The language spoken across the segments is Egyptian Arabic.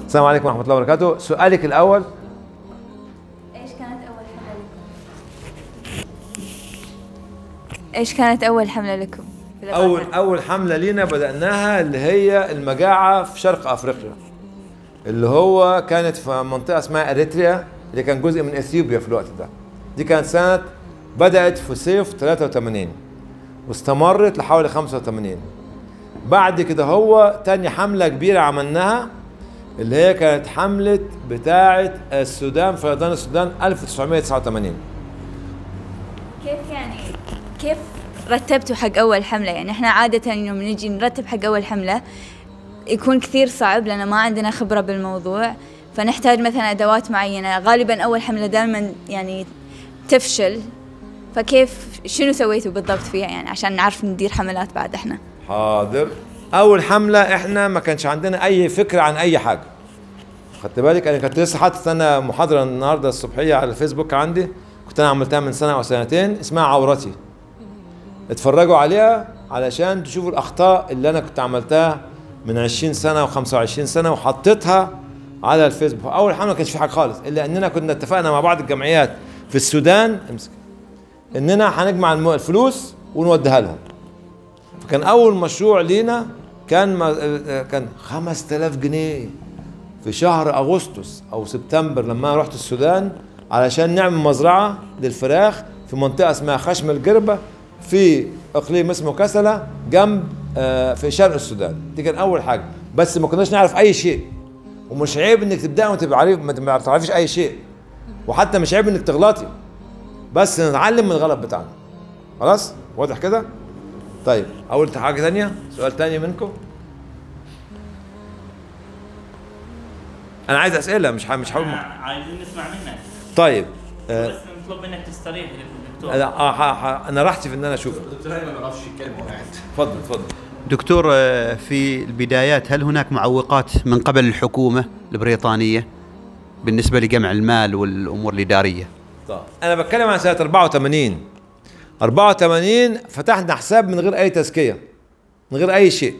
السلام عليكم ورحمه الله وبركاته سؤالك الاول ايش كانت اول حمله لكم؟ ايش كانت اول حمله لكم؟ في اول الغابة؟ اول حمله لينا بداناها اللي هي المجاعه في شرق افريقيا اللي هو كانت في منطقه اسمها اريتريا اللي كان جزء من اثيوبيا في الوقت ده دي كانت سنه بدات في صيف 83 واستمرت لحوالي 85 بعد كده هو تاني حمله كبيره عملناها اللي هي كانت حمله بتاعه السودان فيضان السودان 1989 كيف يعني كيف رتبتوا حق اول حمله يعني احنا عاده يوم نجي نرتب حق اول حمله يكون كثير صعب لان ما عندنا خبره بالموضوع فنحتاج مثلا ادوات معينه غالبا اول حمله دائما يعني تفشل فكيف شنو سويتوا بالضبط فيها يعني عشان نعرف ندير حملات بعد احنا حاضر اول حمله احنا ما كانش عندنا اي فكره عن اي حاجه خدت بالك انا كنت لسه حاطط انا محاضره النهارده الصبحيه على الفيسبوك عندي كنت انا عملتها من سنه او سنتين اسمها عورتي اتفرجوا عليها علشان تشوفوا الاخطاء اللي انا كنت عملتها من 20 سنه و25 سنه وحطيتها على الفيسبوك اول حمله ما كانش في حاجه خالص الا اننا كنا اتفقنا مع بعض الجمعيات في السودان امسك اننا هنجمع الم- الفلوس ونوديها لهم فكان اول مشروع لينا كان ما كان 5000 جنيه في شهر اغسطس او سبتمبر لما أنا رحت السودان علشان نعمل مزرعه للفراخ في منطقه اسمها خشم الجربه في اقليم اسمه كسله جنب آه، في شرق السودان دي كان اول حاجه بس ما كناش نعرف اي شيء ومش عيب انك تبدأ وانت عارف ما تعرفيش اي شيء وحتى مش عيب انك تغلطي بس نتعلم من الغلط بتاعنا خلاص واضح كده طيب اول حاجه ثانيه سؤال ثاني منكم انا عايز اسئله مش ح- مش هقول عايزين نسمع منك طيب آه بس نطلب منك تستريح للدكتور لا آه ح- ح- انا راحتي في ان انا اشوف دكتور هاني ما بيعرفش يتكلم وهو قاعد اتفضل اتفضل دكتور آه، في البدايات هل هناك معوقات من قبل الحكومة البريطانية بالنسبة لجمع المال والأمور الإدارية طيب انا بتكلم عن سنه 84 84 فتحنا حساب من غير اي تزكيه من غير اي شيء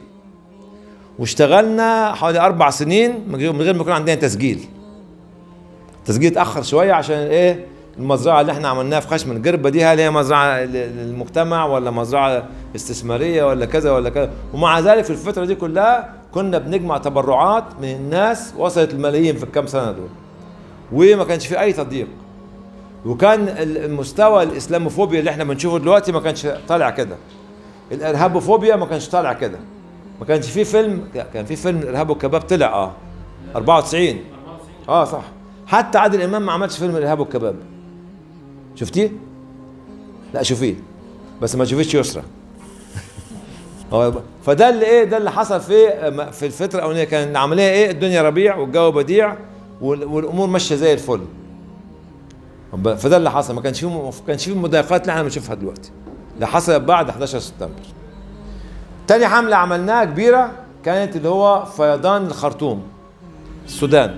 واشتغلنا حوالي اربع سنين من غير من غير ما يكون عندنا تسجيل التسجيل اتاخر شويه عشان ايه المزرعه اللي احنا عملناها في خشم الجربه دي هل هي مزرعه ل- للمجتمع ولا مزرعه استثماريه ولا كذا ولا كذا ومع ذلك في الفتره دي كلها كنا بنجمع تبرعات من الناس وصلت الملايين في الكام سنه دول وما كانش في اي تضييق وكان ال- المستوى الاسلاموفوبيا اللي احنا بنشوفه دلوقتي ما كانش طالع كده الارهابوفوبيا ما كانش طالع كده ما كانش في فيلم كان في فيلم الارهاب والكباب طلع اه 94 اه صح حتى عادل امام ما عملش فيلم الارهاب والكباب شفتيه؟ لا شوفيه بس ما تشوفيش يسرى هو فده اللي ايه ده اللي حصل في في الفتره الاولانيه كان العمليه ايه الدنيا ربيع والجو بديع وال- والامور ماشيه زي الفل فده اللي حصل ما كانش فيه ما كانش فيه المضايقات اللي احنا بنشوفها دلوقتي اللي حصلت بعد 11 سبتمبر تاني حملة عملناها كبيرة كانت اللي هو فيضان الخرطوم السودان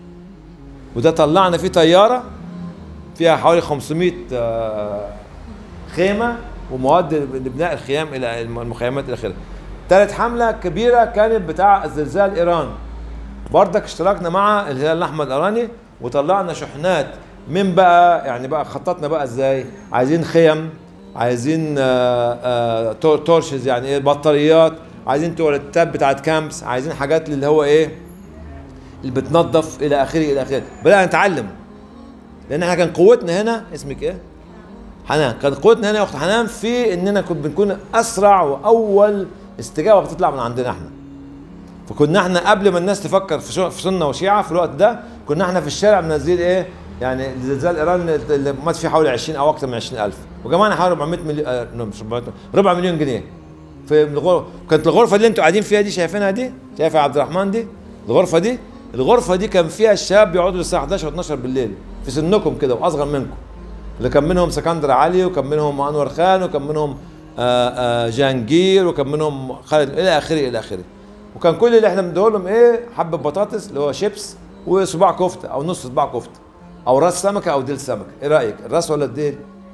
وده طلعنا فيه طيارة فيها حوالي 500 آه، خيمة ومواد لبناء الخيام إلى المخيمات إلى آخره. تالت حملة كبيرة كانت بتاع زلزال إيران بردك اشتركنا مع الهلال الأحمر الإيراني وطلعنا شحنات من بقى يعني بقى خططنا بقى ازاي عايزين خيم عايزين آه، آه، تور- تورشز يعني ايه بطاريات عايزين تواليتات بتاعت كامبس عايزين حاجات اللي هو ايه اللي بتنظف الى اخره الى اخره بدأنا نتعلم لان احنا كان قوتنا هنا اسمك ايه حنان كان قوتنا هنا يا اخت حنان في اننا كنا بنكون اسرع واول استجابه بتطلع من عندنا احنا فكنا احنا قبل ما الناس تفكر في شو- في سنه وشيعه في الوقت ده كنا احنا في الشارع منزلين ايه يعني زلزال ايران اللي مات فيه حوالي 20 او اكثر من 20000 وجمعنا حوالي 400 مليون آه no، مش 400 ربع مليون جنيه في الغرفه كانت الغرفه اللي انتوا قاعدين فيها دي شايفينها دي شايف يا عبد الرحمن دي الغرفه دي الغرفه دي كان فيها الشباب بيقعدوا للساعه 11 و12 بالليل في سنكم كده واصغر منكم اللي كان منهم سكندر علي وكان منهم انور خان وكان منهم آه، آه، جهانجير وكان منهم خالد الى اخره الى اخره وكان كل اللي احنا بندور لهم ايه حبه بطاطس اللي هو شيبس وصباع كفته او نص صباع كفته او راس سمكه او ديل سمكه ايه رايك الراس ولا الديل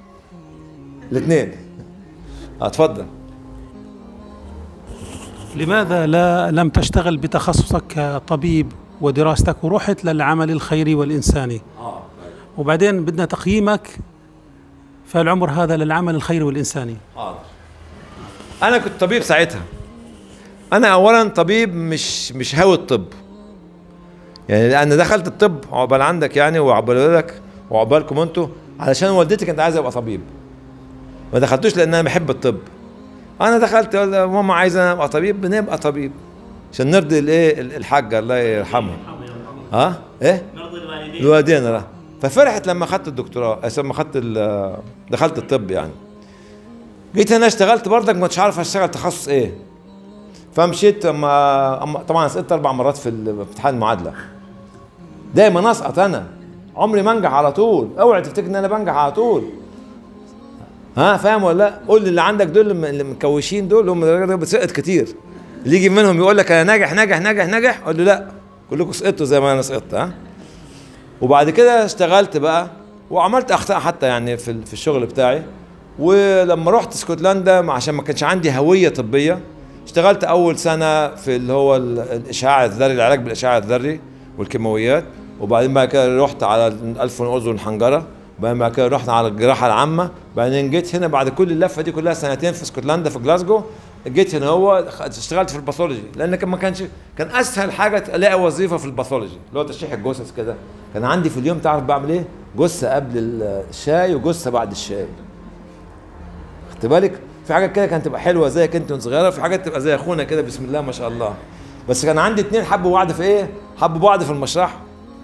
الاثنين اتفضل لماذا لا لم تشتغل بتخصصك كطبيب ودراستك ورحت للعمل الخيري والإنساني وبعدين بدنا تقييمك في العمر هذا للعمل الخيري والإنساني حاضر انا كنت طبيب ساعتها انا اولا طبيب مش مش هاوي الطب يعني لان دخلت الطب عقبال عندك يعني وعقبال ولادك وعقبالكم انتوا علشان والدتي كانت عايزه ابقى طبيب ما دخلتوش لان انا بحب الطب انا دخلت قلت ماما عايزه ابقى طبيب بنبقى طبيب عشان نرضي الايه الحاجه الله يرحمها ها ايه نرضي الوالدين الوالدين لا ففرحت لما اخذت الدكتوراه آه، لما اخذت ال- دخلت الطب يعني جيت هنا اشتغلت برضك ما كنتش عارف اشتغل تخصص ايه فمشيت اما أما- طبعا سقطت اربع مرات في ال- في امتحان المعادله دايما اسقط انا عمري ما انجح على طول اوعي تفتكر ان انا بنجح على طول ها فاهم ولا لا قول لي اللي عندك دول اللي- اللي مكوشين دول هم اللي بتسقط كتير اللي يجي منهم يقول لك انا ناجح ناجح ناجح ناجح قول له لا كلكم سقطتوا زي ما انا سقطت ها وبعد كده اشتغلت بقى وعملت اخطاء حتى يعني في ال- في الشغل بتاعي ولما رحت اسكتلندا عشان ما كانش عندي هويه طبيه اشتغلت اول سنه في اللي هو ال- الاشعاع الذري العلاج بالاشعاع الذري والكيماويات وبعدين بعد كده رحت على الانف والاذن والحنجره وبعدين بعد كده رحنا على الجراحه العامه بعدين جيت هنا بعد كل اللفه دي كلها سنتين في اسكتلندا في جلاسجو جيت هنا هو خ- اشتغلت في الباثولوجي لان كان ما كانش كان اسهل حاجه الاقي وظيفه في الباثولوجي اللي هو تشريح الجثث كده كان عندي في اليوم تعرف بعمل ايه جثه قبل الشاي وجثه بعد الشاي خدت بالك في حاجات كده كانت تبقى حلوه زيك انت وانت صغيره في حاجات تبقى زي اخونا كده بسم الله ما شاء الله بس كان عندي اتنين حبوا بعض في ايه حبوا بعض في المشرحه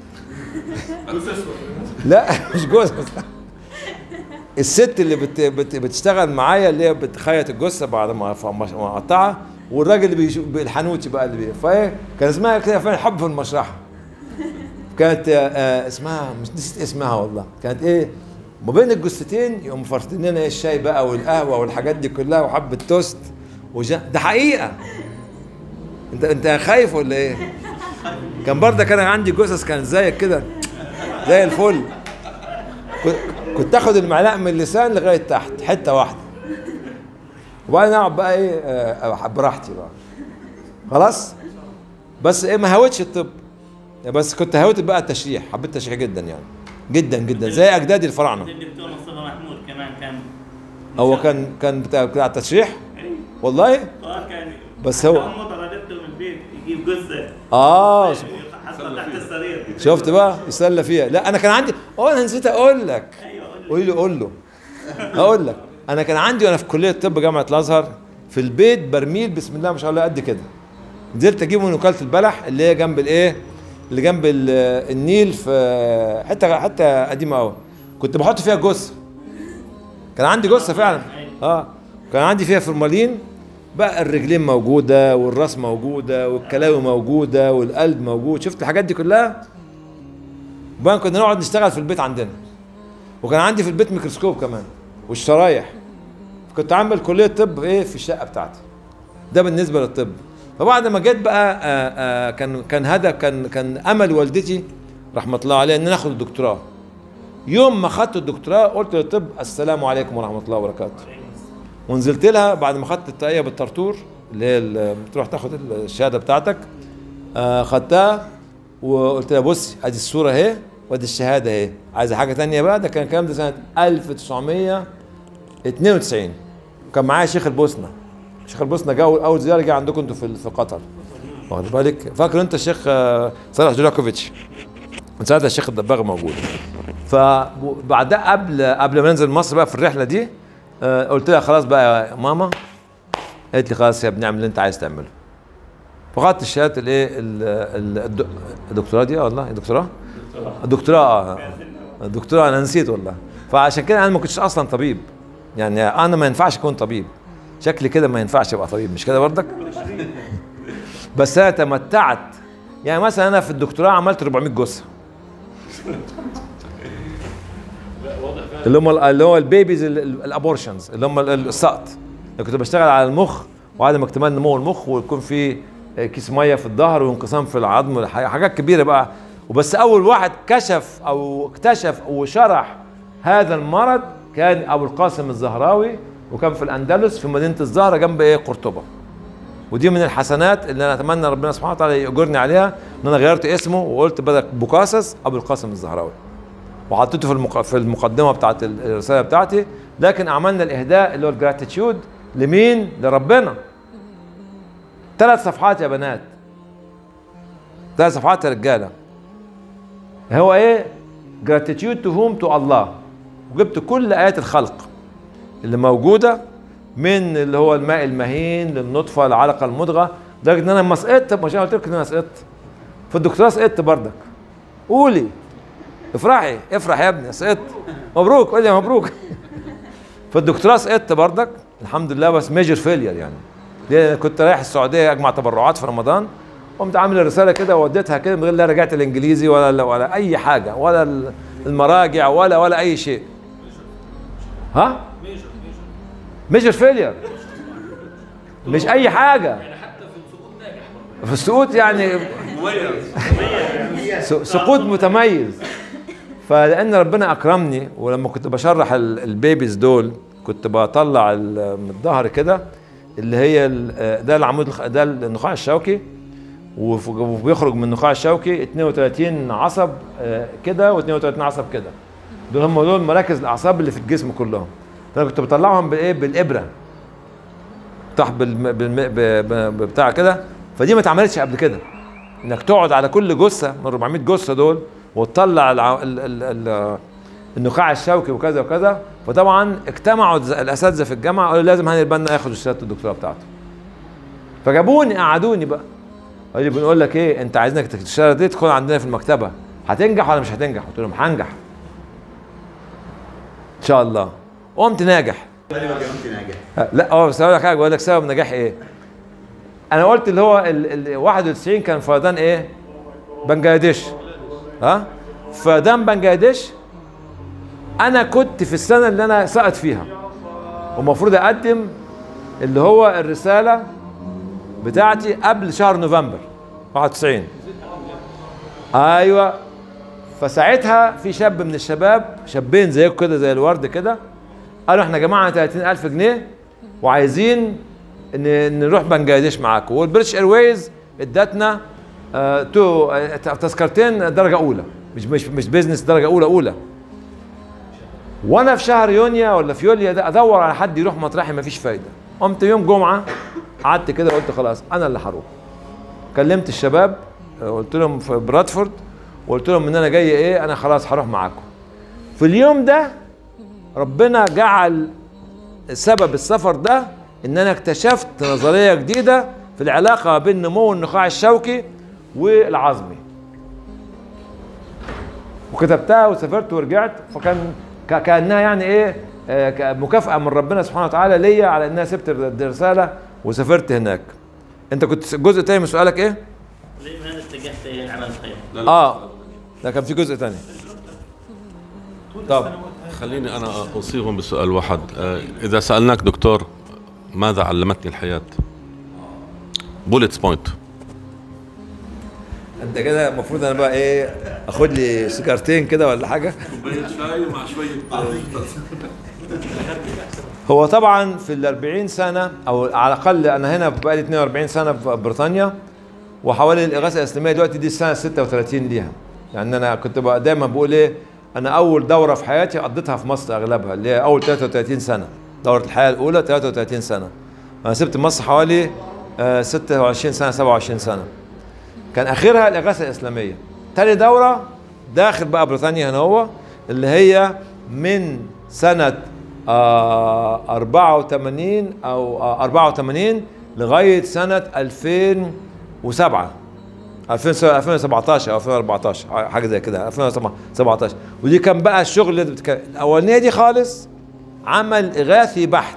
لا مش جوز الست اللي بت بت بتشتغل معايا اللي هي بتخيط الجثه بعد ما ف- ما ما اقطعها والراجل اللي بيشو الحنوتي بقى اللي بي فايه كان اسمها كده فعلا حب في المشرحه كانت آه، آه، اسمها مش نسيت اسمها والله كانت ايه ما بين الجثتين يقوموا فارطين لنا ايه الشاي بقى والقهوه والحاجات دي كلها وحبه توست وجا ده حقيقه انت انت خايف ولا ايه؟ كان برضه كان عندي جثث كانت زيك كده زي الفل كنت- كنت اخد المعلقه من اللسان لغايه تحت حته واحده وبعدين اقعد بقى ايه آه، براحتي بقى خلاص بس ايه ما هوتش الطب بس كنت هوت بقى التشريح حبيت التشريح جدا يعني جدا جدا زي اجدادي الفراعنه الدكتور مصطفى محمود كمان كان هو كان كان بتاع بتاع التشريح أي. والله اه كان بس هو- كان مطر ردته من البيت يجيب جثه اه حصل تحت السرير شفت بقى يسلى فيها لا انا كان عندي اه انا نسيت اقول لك ايوه قول لي. قولي له قول له هقول لك انا كان عندي وانا في كليه الطب جامعه الازهر في البيت برميل بسم الله ما شاء الله قد كده نزلت اجيبه من وكاله البلح اللي هي جنب الايه اللي جنب ال- النيل في حته حته قديمه قوي كنت بحط فيها جثه كان عندي جثه فعلا اه كان عندي فيها فورمالين بقى الرجلين موجوده والراس موجوده والكلاوي موجوده والقلب موجود شفت الحاجات دي كلها وبعدين كنا نقعد نشتغل في البيت عندنا وكان عندي في البيت ميكروسكوب كمان والشرايح كنت عامل كليه طب ايه في الشقه بتاعتي ده بالنسبه للطب فبعد ما جيت بقى آآ آآ كان كان هدف كان كان امل والدتي رحمه الله عليها ان انا اخد الدكتوراه يوم ما خدت الدكتوراه قلت للطب السلام عليكم ورحمه الله وبركاته ونزلت لها بعد ما خدت التقيه بالطرطور اللي هي ال- بتروح تاخد الشهاده بتاعتك آه خدتها وقلت لها بصي ادي الصوره اهي وادي الشهاده اهي عايزه حاجه تانية بقى ده كان الكلام ده سنه 1992 كان معايا شيخ البوسنه شيخ البوسنه جا اول زياره جه عندكم انتوا في في قطر واخد بالك فاكر انت الشيخ آه، صالح جولاكوفيتش من ساعتها الشيخ الدباغ موجود فبعدها قبل قبل ما ننزل مصر بقى في الرحله دي آه، قلت لها خلاص بقى يا ماما قالت لي خلاص يا ابني اعمل اللي انت عايز تعمله فخدت الشهاده الايه ال- ال- الد- الدكتوراه دي آه والله الدكتوراه الدكتوراه اه الدكتوراه انا نسيت والله فعشان كده انا ما كنتش اصلا طبيب يعني انا ما ينفعش اكون طبيب شكلي كده ما ينفعش ابقى طبيب مش كده برضك بس انا تمتعت يعني مثلا انا في الدكتوراه عملت 400 جثه اللي هم اللي هو البيبيز ال- ال- الابورشنز اللي هم ال- السقط أنا كنت بشتغل على المخ وعدم اكتمال نمو المخ ويكون في كيس ميه في الظهر وانقسام في العظم ح- حاجات كبيره بقى وبس اول واحد كشف او اكتشف وشرح هذا المرض كان ابو القاسم الزهراوي وكان في الاندلس في مدينه الزهره جنب ايه قرطبه ودي من الحسنات اللي انا اتمنى ربنا سبحانه وتعالى يأجرني عليها ان انا غيرت اسمه وقلت بدل بوكاسس ابو القاسم الزهراوي وحطيته في المق... في المقدمه بتاعت ال- الرساله بتاعتي لكن عملنا الاهداء اللي هو الجراتيتيود لمين؟ لربنا ثلاث صفحات يا بنات ثلاث صفحات يا رجاله هو ايه؟ جراتيتيود تو هوم تو الله وجبت كل ايات الخلق اللي موجوده من اللي هو الماء المهين للنطفه العلقه المضغه لدرجه ان انا لما سقطت مش انا قلت لك ان انا سقطت في الدكتوراه سقطت بردك قولي افرحي افرح يا ابني سقطت مبروك قولي يا مبروك في الدكتوراه سقطت بردك الحمد لله بس ميجر فيلير يعني ليه أنا كنت رايح السعوديه اجمع تبرعات في رمضان قمت عامل الرساله كده ووديتها كده من غير لا رجعت الانجليزي ولا ولا اي حاجه ولا المراجع ولا ولا اي شيء ها ميجر فيلير مش اي حاجه في السقوط يعني س- سقوط متميز فلان ربنا اكرمني ولما كنت بشرح ال- البيبيز دول كنت بطلع ال- من الظهر كده اللي هي ال- ده العمود الخ- ده النخاع الشوكي وف- وبيخرج من النخاع الشوكي 32 عصب آه، كده و32 عصب كده دول هم دول مراكز الاعصاب اللي في الجسم كلهم فانا كنت بطلعهم بايه بالابره تحت بالم... بالم... ب... ب... بتاع كده فدي ما اتعملتش قبل كده انك تقعد على كل جثه من 400 جثه دول وتطلع الع... ال... ال... ال... النخاع الشوكي وكذا وكذا فطبعا اجتمعوا الز- الاساتذه في الجامعه قالوا لازم هاني البنا ياخد شهاده الدكتوراه بتاعته فجابوني قعدوني بقى قال لي بنقول لك ايه انت عايزينك تك- الشهاده دي تدخل عندنا في المكتبه هتنجح ولا مش هتنجح؟ قلت لهم هنجح ان شاء الله قمت ناجح أه، لا اه بس اقول لك حاجه بقول لك سبب نجاحي ايه؟ انا قلت اللي هو ال ال 91 كان فيضان ايه؟ بنجلاديش ها؟ فيضان بنجلاديش انا كنت في السنه اللي انا سقط فيها ومفروض اقدم اللي هو الرساله بتاعتي قبل شهر نوفمبر 91 ايوه فساعتها في شاب من الشباب شابين زيكم كده زي الورد كده قالوا احنا جمعنا 30000 جنيه وعايزين ان نروح بنجلاديش معاكم والبريتش ايرويز ادتنا آه تو آه، تذكرتين درجه اولى مش مش مش بيزنس درجه اولى اولى وانا في شهر يونيو ولا في يوليو ده ادور على حد يروح مطرحي مفيش فايده قمت يوم جمعه قعدت كده قلت خلاص انا اللي هروح كلمت الشباب آه، قلت لهم في برادفورد وقلت لهم ان انا جاي ايه انا خلاص هروح معاكم في اليوم ده ربنا جعل سبب السفر ده ان انا اكتشفت نظريه جديده في العلاقه بين نمو النخاع الشوكي والعظمي وكتبتها وسافرت ورجعت فكان ك- كانها يعني ايه آه، ك- مكافاه من ربنا سبحانه وتعالى ليا على ان انا سبت الرساله وسافرت هناك انت كنت الجزء الثاني من سؤالك ايه ليه من اتجهت الى العمل الخيري؟ اه ده كان في جزء ثاني طب خليني أنا أوصيهم بسؤال واحد آه، إذا سألناك دكتور ماذا علمتني الحياة بوليتس بوينت انت كده المفروض انا بقى ايه اخد لي سيجارتين كده ولا حاجه شاي مع شوية هو طبعا في ال 40 سنه او على الاقل انا هنا بقى لي 42 سنه في بريطانيا وحوالي الاغاثه الاسلاميه دلوقتي دي السنه 36 ليها يعني انا كنت بقى دايما بقول ايه انا اول دوره في حياتي قضيتها في مصر اغلبها اللي هي اول 33 سنه دوره الحياه الاولى 33 سنه انا سبت مصر حوالي آه، 26 سنه 27 سنه كان اخرها الاغاثه الاسلاميه تاني دوره داخل بقى بريطانيا هنا هو اللي هي من سنه آه 84 او آه 84 لغايه سنه 2007 2017 او 2014 حاجه زي كده 2017 ودي كان بقى الشغل اللي بتك... الاولانيه دي خالص عمل اغاثي بحت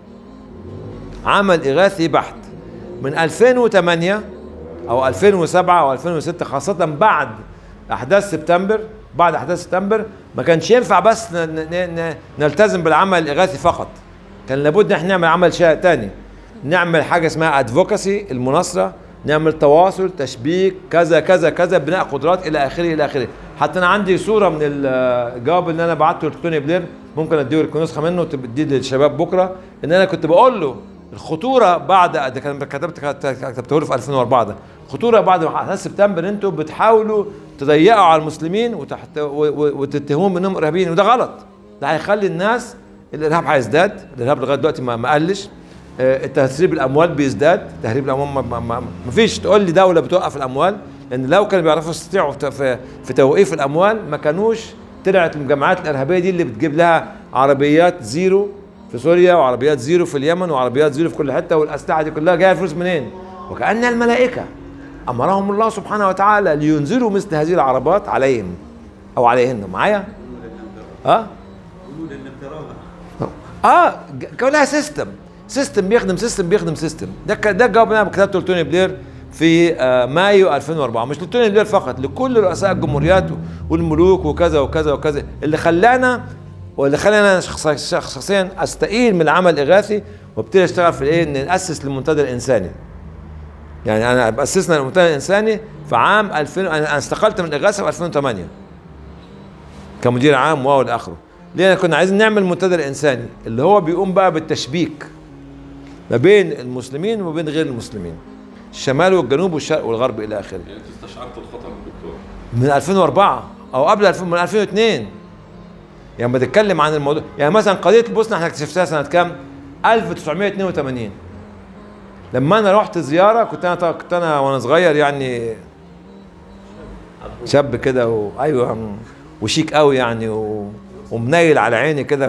عمل اغاثي بحت من 2008 او 2007 او 2006 خاصه بعد احداث سبتمبر بعد احداث سبتمبر ما كانش ينفع بس ن- ن- ن- نلتزم بالعمل الاغاثي فقط كان لابد ان احنا نعمل عمل شيء تاني نعمل حاجه اسمها ادفوكاسي المناصره نعمل تواصل تشبيك كذا كذا كذا بناء قدرات الى اخره الى اخره حتى انا عندي صوره من الجواب اللي انا بعته لتوني بلير ممكن اديه لكم نسخه منه تديه للشباب بكره ان انا كنت بقول له الخطوره بعد ده كان كتبت كتبته له في 2004 ده الخطوره بعد احداث سبتمبر انتوا بتحاولوا تضيقوا على المسلمين وتحت و- و- وتتهموهم انهم ارهابيين وده غلط ده هيخلي الناس الارهاب هيزداد الارهاب لغايه دلوقتي ما ما قلش آه، تهريب الاموال بيزداد تهريب الاموال ما, ما, ما, ما فيش تقول لي دوله بتوقف الاموال لان لو كانوا بيعرفوا يستطيعوا في- في, في توقيف الاموال ما كانوش طلعت الجماعات الارهابيه دي اللي بتجيب لها عربيات زيرو في سوريا وعربيات زيرو في اليمن وعربيات زيرو في كل حته والاسلحه دي كلها جايه فلوس منين؟ وكان الملائكه امرهم الله سبحانه وتعالى لينزلوا مثل هذه العربات عليهم او عليهن معايا؟ ها؟ اه ج- كلها سيستم سيستم بيخدم سيستم بيخدم سيستم ده ك- ده الجواب اللي انا كتبته لتوني بلير في آه مايو 2004 مش لتوني بلير فقط لكل رؤساء الجمهوريات والملوك وكذا وكذا وكذا اللي خلانا واللي خلاني انا شخص- شخصيا استقيل من العمل الاغاثي وابتدي اشتغل في الايه ان ناسس للمنتدى الانساني يعني انا اسسنا المنتدى الانساني في عام 2000 انا أنا استقلت من الاغاثه في 2008 كمدير عام واو الى اخره ليه كنا عايزين نعمل منتدى الانساني اللي هو بيقوم بقى بالتشبيك ما بين المسلمين وما بين غير المسلمين الشمال والجنوب والشرق والغرب الى اخره يعني انت استشعرت الخطر دكتور من 2004 او قبل 2000 من 2002 يعني ما تتكلم عن الموضوع يعني مثلا قضيه البوسنه احنا اكتشفتها سنه كام 1982 لما انا رحت زياره كنت انا كنت انا وانا صغير يعني شاب كده وايوه وشيك قوي يعني و... ومنيل على عيني كده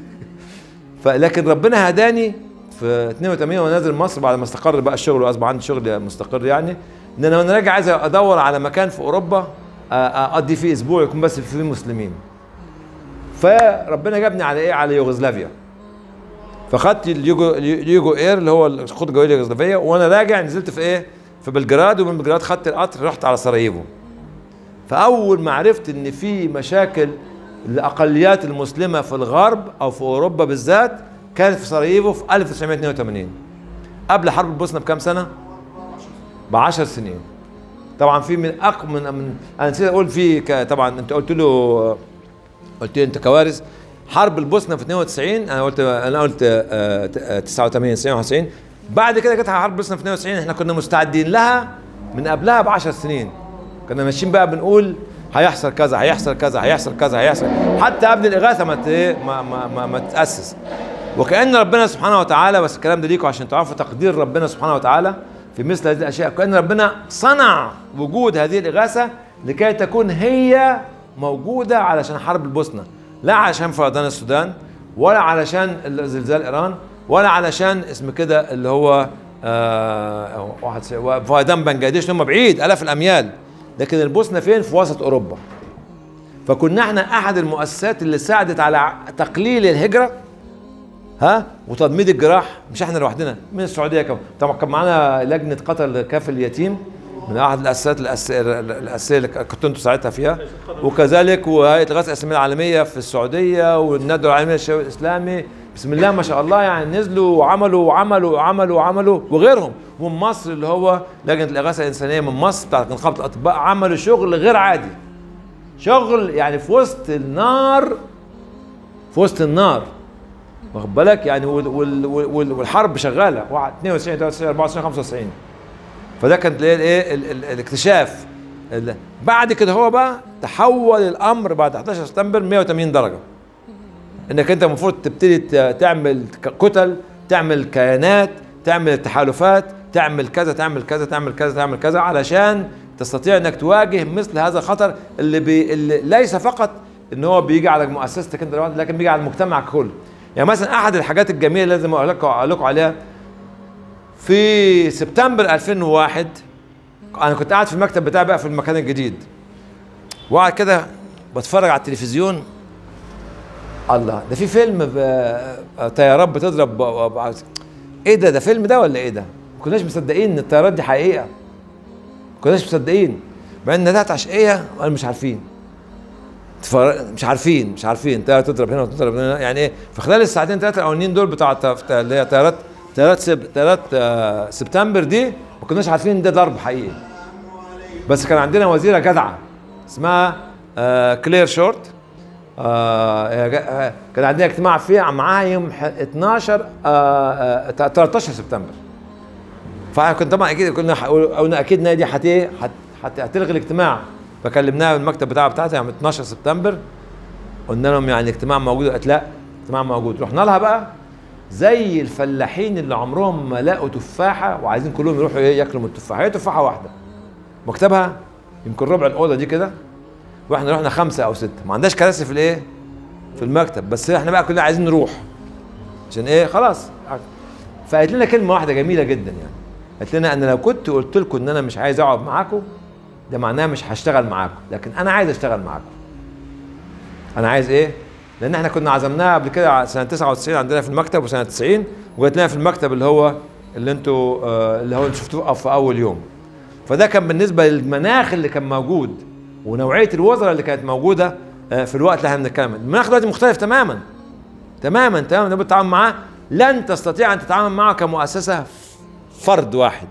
فلكن ربنا هداني في 82 وانا نازل مصر بعد ما استقر بقى الشغل واصبح عندي شغل مستقر يعني ان انا وانا راجع عايز ادور على مكان في اوروبا آه، آه، اقضي فيه اسبوع يكون بس فيه مسلمين فربنا جابني على ايه على يوغوسلافيا فخدت اليوجو اليوجو اير اللي هو الخطوط الجويه اليوغوسلافيه وانا راجع نزلت في ايه في بلجراد ومن بلجراد خدت القطر رحت على سراييفو فاول ما عرفت ان في مشاكل الاقليات المسلمه في الغرب او في اوروبا بالذات كانت في سراييفو في 1982 قبل حرب البوسنه بكام سنه؟ ب 10 سنين طبعا في من أق من, من انا نسيت اقول في ك- طبعا انت قلت له قلت لي انت كوارث حرب البوسنه في 92 انا قلت انا قلت آه، ت- آه، 89 92 بعد كده جت حرب البوسنه في 92 احنا كنا مستعدين لها من قبلها ب 10 سنين كنا ماشيين بقى بنقول هيحصل كذا هيحصل كذا هيحصل كذا هيحصل حتى قبل الاغاثه ما ت- إيه، ما ما ما, ما تاسس وكان ربنا سبحانه وتعالى بس الكلام ده ليكم عشان تعرفوا تقدير ربنا سبحانه وتعالى في مثل هذه الاشياء كان ربنا صنع وجود هذه الاغاثه لكي تكون هي موجوده علشان حرب البوسنه لا علشان فيضان السودان ولا علشان زلزال ايران ولا علشان اسم كده اللي هو آه واحد س- فيضان بنجلاديش هم بعيد الاف الاميال لكن البوسنه فين في وسط اوروبا فكنا احنا احد المؤسسات اللي ساعدت على ع- تقليل الهجره ها وتضميد الجراح مش احنا لوحدنا من السعوديه كمان طبعا كان معانا لجنه قتل كافل اليتيم من احد الاساسات الأس- الاساسيه اللي كنت انتوا ساعتها فيها وكذلك وهيئه الغاثه الاسلاميه العالميه في السعوديه والندوه العالميه للشباب الاسلامي بسم الله ما شاء الله يعني نزلوا وعملوا وعملوا وعملوا وعملوا وغيرهم ومن مصر اللي هو لجنه الاغاثه الانسانيه من مصر بتاعت نقابه الاطباء عملوا شغل غير عادي شغل يعني في وسط النار في وسط النار واخد بالك يعني وال وال وال والحرب شغاله واحد 92 93 94 95 فده كانت اللي هي الايه ال- ال- الاكتشاف ال- بعد كده هو بقى تحول الامر بعد 11 سبتمبر 180 درجه انك انت المفروض تبتدي ت- تعمل ك- كتل تعمل كيانات تعمل تحالفات تعمل كذا تعمل كذا تعمل كذا تعمل كذا علشان تستطيع انك تواجه مثل هذا الخطر اللي, بي اللي ليس فقط ان هو بيجي على مؤسستك انت لوحدك، لكن بيجي على المجتمع ككل يعني مثلا احد الحاجات الجميله اللي لازم اقول لكم اقول لكم عليها في سبتمبر 2001 انا كنت قاعد في المكتب بتاعي بقى في المكان الجديد وقاعد كده بتفرج على التلفزيون الله ده في فيلم ب- طيارات بتضرب ب- ب- ايه ده ده فيلم ده ولا ايه ده؟ ما كناش مصدقين ان الطيارات دي حقيقه ما كناش مصدقين مع ان ده عشقيه وانا مش عارفين تفر- مش عارفين مش عارفين طياره تضرب هنا وتضرب هنا يعني ايه في خلال الساعتين ثلاثه الاولانيين دول بتاع الت- اللي هي طيارات طيارات سب... طيارات آه، سبتمبر دي ما كناش عارفين ان ده ضرب حقيقي بس كان عندنا وزيره جدعه اسمها آه، كلير شورت آه يا جا- آه، كان عندنا اجتماع فيه معاها يوم ح- 12 آه آه 13 سبتمبر فاحنا كنت طبعا اكيد كنا ح- قلنا اكيد نادي حت ايه حت- حت- هتلغي الاجتماع فكلمناها من المكتب بتاعها بتاعتها يوم 12 سبتمبر قلنا لهم يعني الاجتماع موجود قالت لا الاجتماع موجود رحنا لها بقى زي الفلاحين اللي عمرهم ما لقوا تفاحه وعايزين كلهم يروحوا ايه ياكلوا من التفاحه هي تفاحه واحده مكتبها يمكن ربع الاوضه دي كده واحنا رحنا خمسه او سته ما عندهاش كراسي في الايه في المكتب بس احنا بقى كلنا عايزين نروح عشان ايه خلاص فقالت لنا كلمه واحده جميله جدا يعني قالت لنا انا لو كنت قلت لكم ان انا مش عايز اقعد معاكم ده معناه مش هشتغل معاكم لكن انا عايز اشتغل معاكم انا عايز ايه لان احنا كنا عزمناها قبل كده سنه 99 عندنا في المكتب وسنه 90 وجات لنا في المكتب اللي هو اللي انتوا آه اللي هو اللي شفتوه في اول يوم فده كان بالنسبه للمناخ اللي كان موجود ونوعيه الوزراء اللي كانت موجوده آه في الوقت اللي احنا بنتكلم المناخ دلوقتي مختلف تماما تماما تماما لما تتعامل معاه لن تستطيع ان تتعامل معه كمؤسسه فرد واحد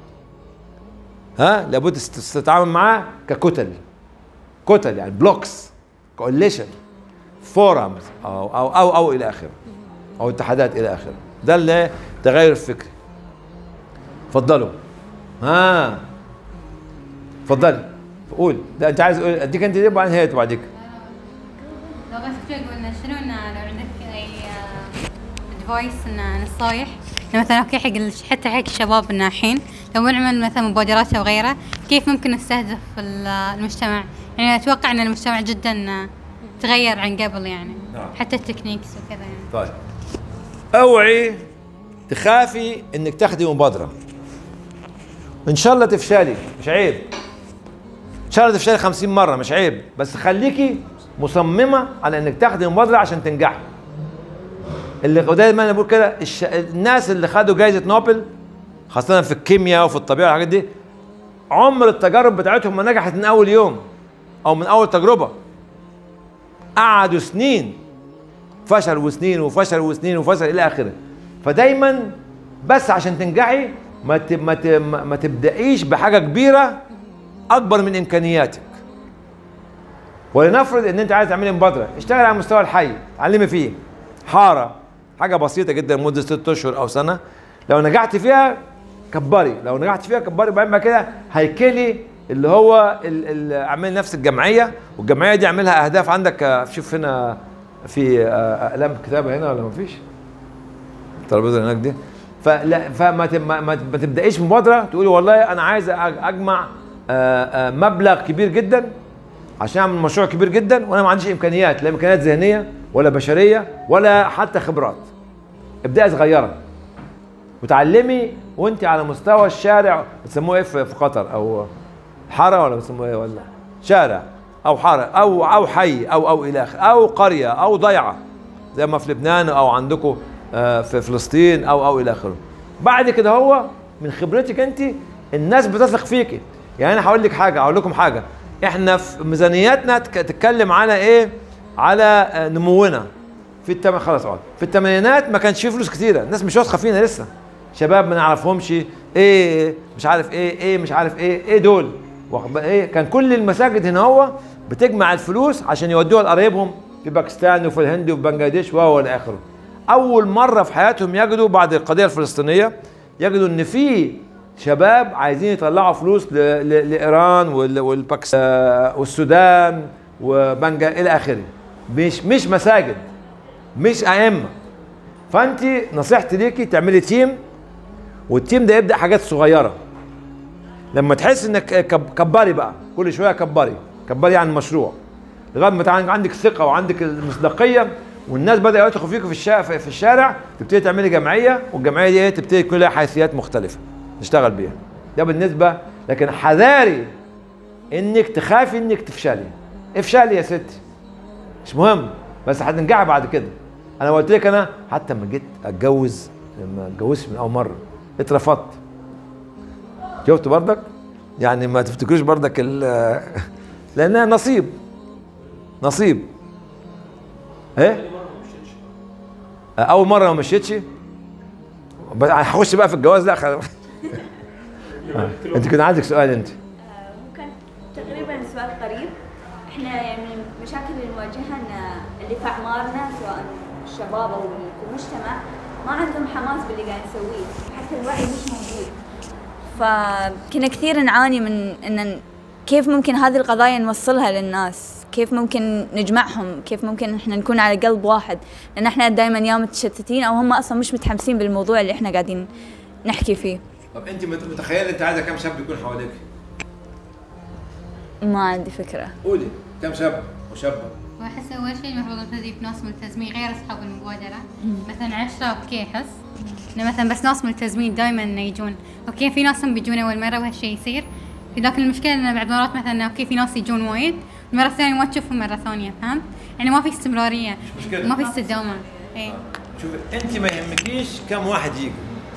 ها لابد تست- تتعامل معاه ككتل كتل يعني بلوكس كوليشن فورمز او او او او الى اخره او اتحادات الى اخره ده اللي تغير الفكري اتفضلوا ها اتفضلي قول ده انت عايز اقول اديك انت دي وبعدين هي بعديك لو بس كنت اقول إنه شنو إنه لو عندك اي ادفايس انه نصايح إنه مثلا اوكي حق ال- حتى حق الشباب الناحين لو نعمل مثلا مبادرات او غيره كيف ممكن نستهدف ال- المجتمع يعني اتوقع ان المجتمع جدا تغير عن قبل يعني نعم. حتى التكنيكس وكذا يعني طيب اوعي تخافي انك تاخدي مبادره ان شاء الله تفشلي مش عيب ان شاء الله تفشلي 50 مره مش عيب بس خليكي مصممه على انك تاخدي مبادره عشان تنجحي اللي دايما انا بقول كده الش... الناس اللي خدوا جائزه نوبل خاصه في الكيمياء وفي الطبيعه والحاجات دي عمر التجارب بتاعتهم ما نجحت من اول يوم او من اول تجربه قعدوا سنين فشل وسنين وفشل وسنين وفشل الى اخره فدايما بس عشان تنجحي ما ت- ما ت- ما ما تبدايش بحاجه كبيره اكبر من امكانياتك ولنفرض ان انت عايز تعملي مبادره اشتغل على مستوى الحي علمي فيه حاره حاجه بسيطه جدا لمده ست اشهر او سنه لو نجحت فيها كبري لو نجحت فيها كبري وبعدين بعد كده هيكلي اللي هو ال- ال- اعملي نفس الجمعيه والجمعيه دي اعملها اهداف عندك آه، شوف هنا في آه، اقلام كتابه هنا ولا مفيش؟ الترابيزه اللي هناك دي فلا فما ت- ما, ما ما تبدايش مبادره تقولي والله انا عايز أج- اجمع آه، آه، مبلغ كبير جدا عشان اعمل مشروع كبير جدا وانا ما عنديش امكانيات لا امكانيات ذهنيه ولا بشريه ولا حتى خبرات ابداي صغيره وتعلمي وانت على مستوى الشارع بتسموه ايه في في قطر او حاره ولا بتسموه ايه ولا شارع او حاره او او حي او او الى اخره او قريه او ضيعه زي ما في لبنان او عندكم آه، في فلسطين او او الى اخره بعد كده هو من خبرتك انت الناس بتثق فيك يعني انا هقول لك حاجه هقول لكم حاجه احنا في ميزانياتنا تك- تتكلم على ايه على آه، نمونا في التم خلاص اقعد في الثمانينات ما كانش فيه فلوس كتيره الناس مش واثقه فينا لسه شباب ما نعرفهمش ايه مش عارف ايه ايه مش عارف ايه ايه دول واخد بال- ايه كان كل المساجد هنا هو بتجمع الفلوس عشان يودوها لقرايبهم في باكستان وفي الهند وفي بنجلاديش وهو الى اخره اول مره في حياتهم يجدوا بعد القضيه الفلسطينيه يجدوا ان في شباب عايزين يطلعوا فلوس ل- ل- لايران وال- والباكستان والسودان وبنجا الى اخره مش مش مساجد مش ائمه فانت نصيحتي ليكي تعملي تيم والتيم ده يبدا حاجات صغيره لما تحس انك كب- كبري بقى كل شويه كبري كبري عن المشروع لغايه ما تعن- عندك ثقه وعندك المصداقيه والناس بدأوا يثقوا فيك في الشارع في الشارع تبتدي تعملي جمعيه والجمعيه دي إيه؟ تبتدي يكون لها حيثيات مختلفه تشتغل بيها ده بالنسبه لكن حذاري انك تخافي انك تفشلي افشلي يا ستي مش مهم بس هتنجحي بعد كده انا قلت لك انا حتى لما جيت اتجوز لما اتجوزت من اول مره اترفضت شفت بردك يعني ما تفتكروش بردك ال لانها نصيب نصيب ايه اول مره ما مشيتش بس هخش بقى في الجواز لا خل... انت كان عندك سؤال انت ممكن تقريبا سؤال قريب احنا يعني من المشاكل اللي نواجهها ان اللي في اعمارنا سواء الشباب او اللي في المجتمع ما عندهم حماس باللي قاعد نسويه حتى الوعي مش موجود فكنا كثير نعاني من ان كيف ممكن هذه القضايا نوصلها للناس كيف ممكن نجمعهم كيف ممكن احنا نكون على قلب واحد لان احنا دائما يا متشتتين او هم اصلا مش متحمسين بالموضوع اللي احنا قاعدين نحكي فيه طب انت مت- متخيله انت عايزه كم شاب يكون حواليك؟ ما عندي فكره قولي كم شاب وشابه؟ واحس اول شيء المفروض نبتدي بناس ملتزمين غير اصحاب المبادره مثلا عشرة اوكي احس انه مثلا بس ناس ملتزمين دائما انه يجون اوكي في ناس هم بيجون اول مره وهالشيء يصير لكن المشكله انه بعد مرات مثلا اوكي في ناس يجون وايد المره الثانيه ما تشوفهم مره ثانيه فهمت؟ يعني ما في استمراريه مشكلة. ما في استدامه ايه شوفي انت ما يهمكيش كم واحد يجي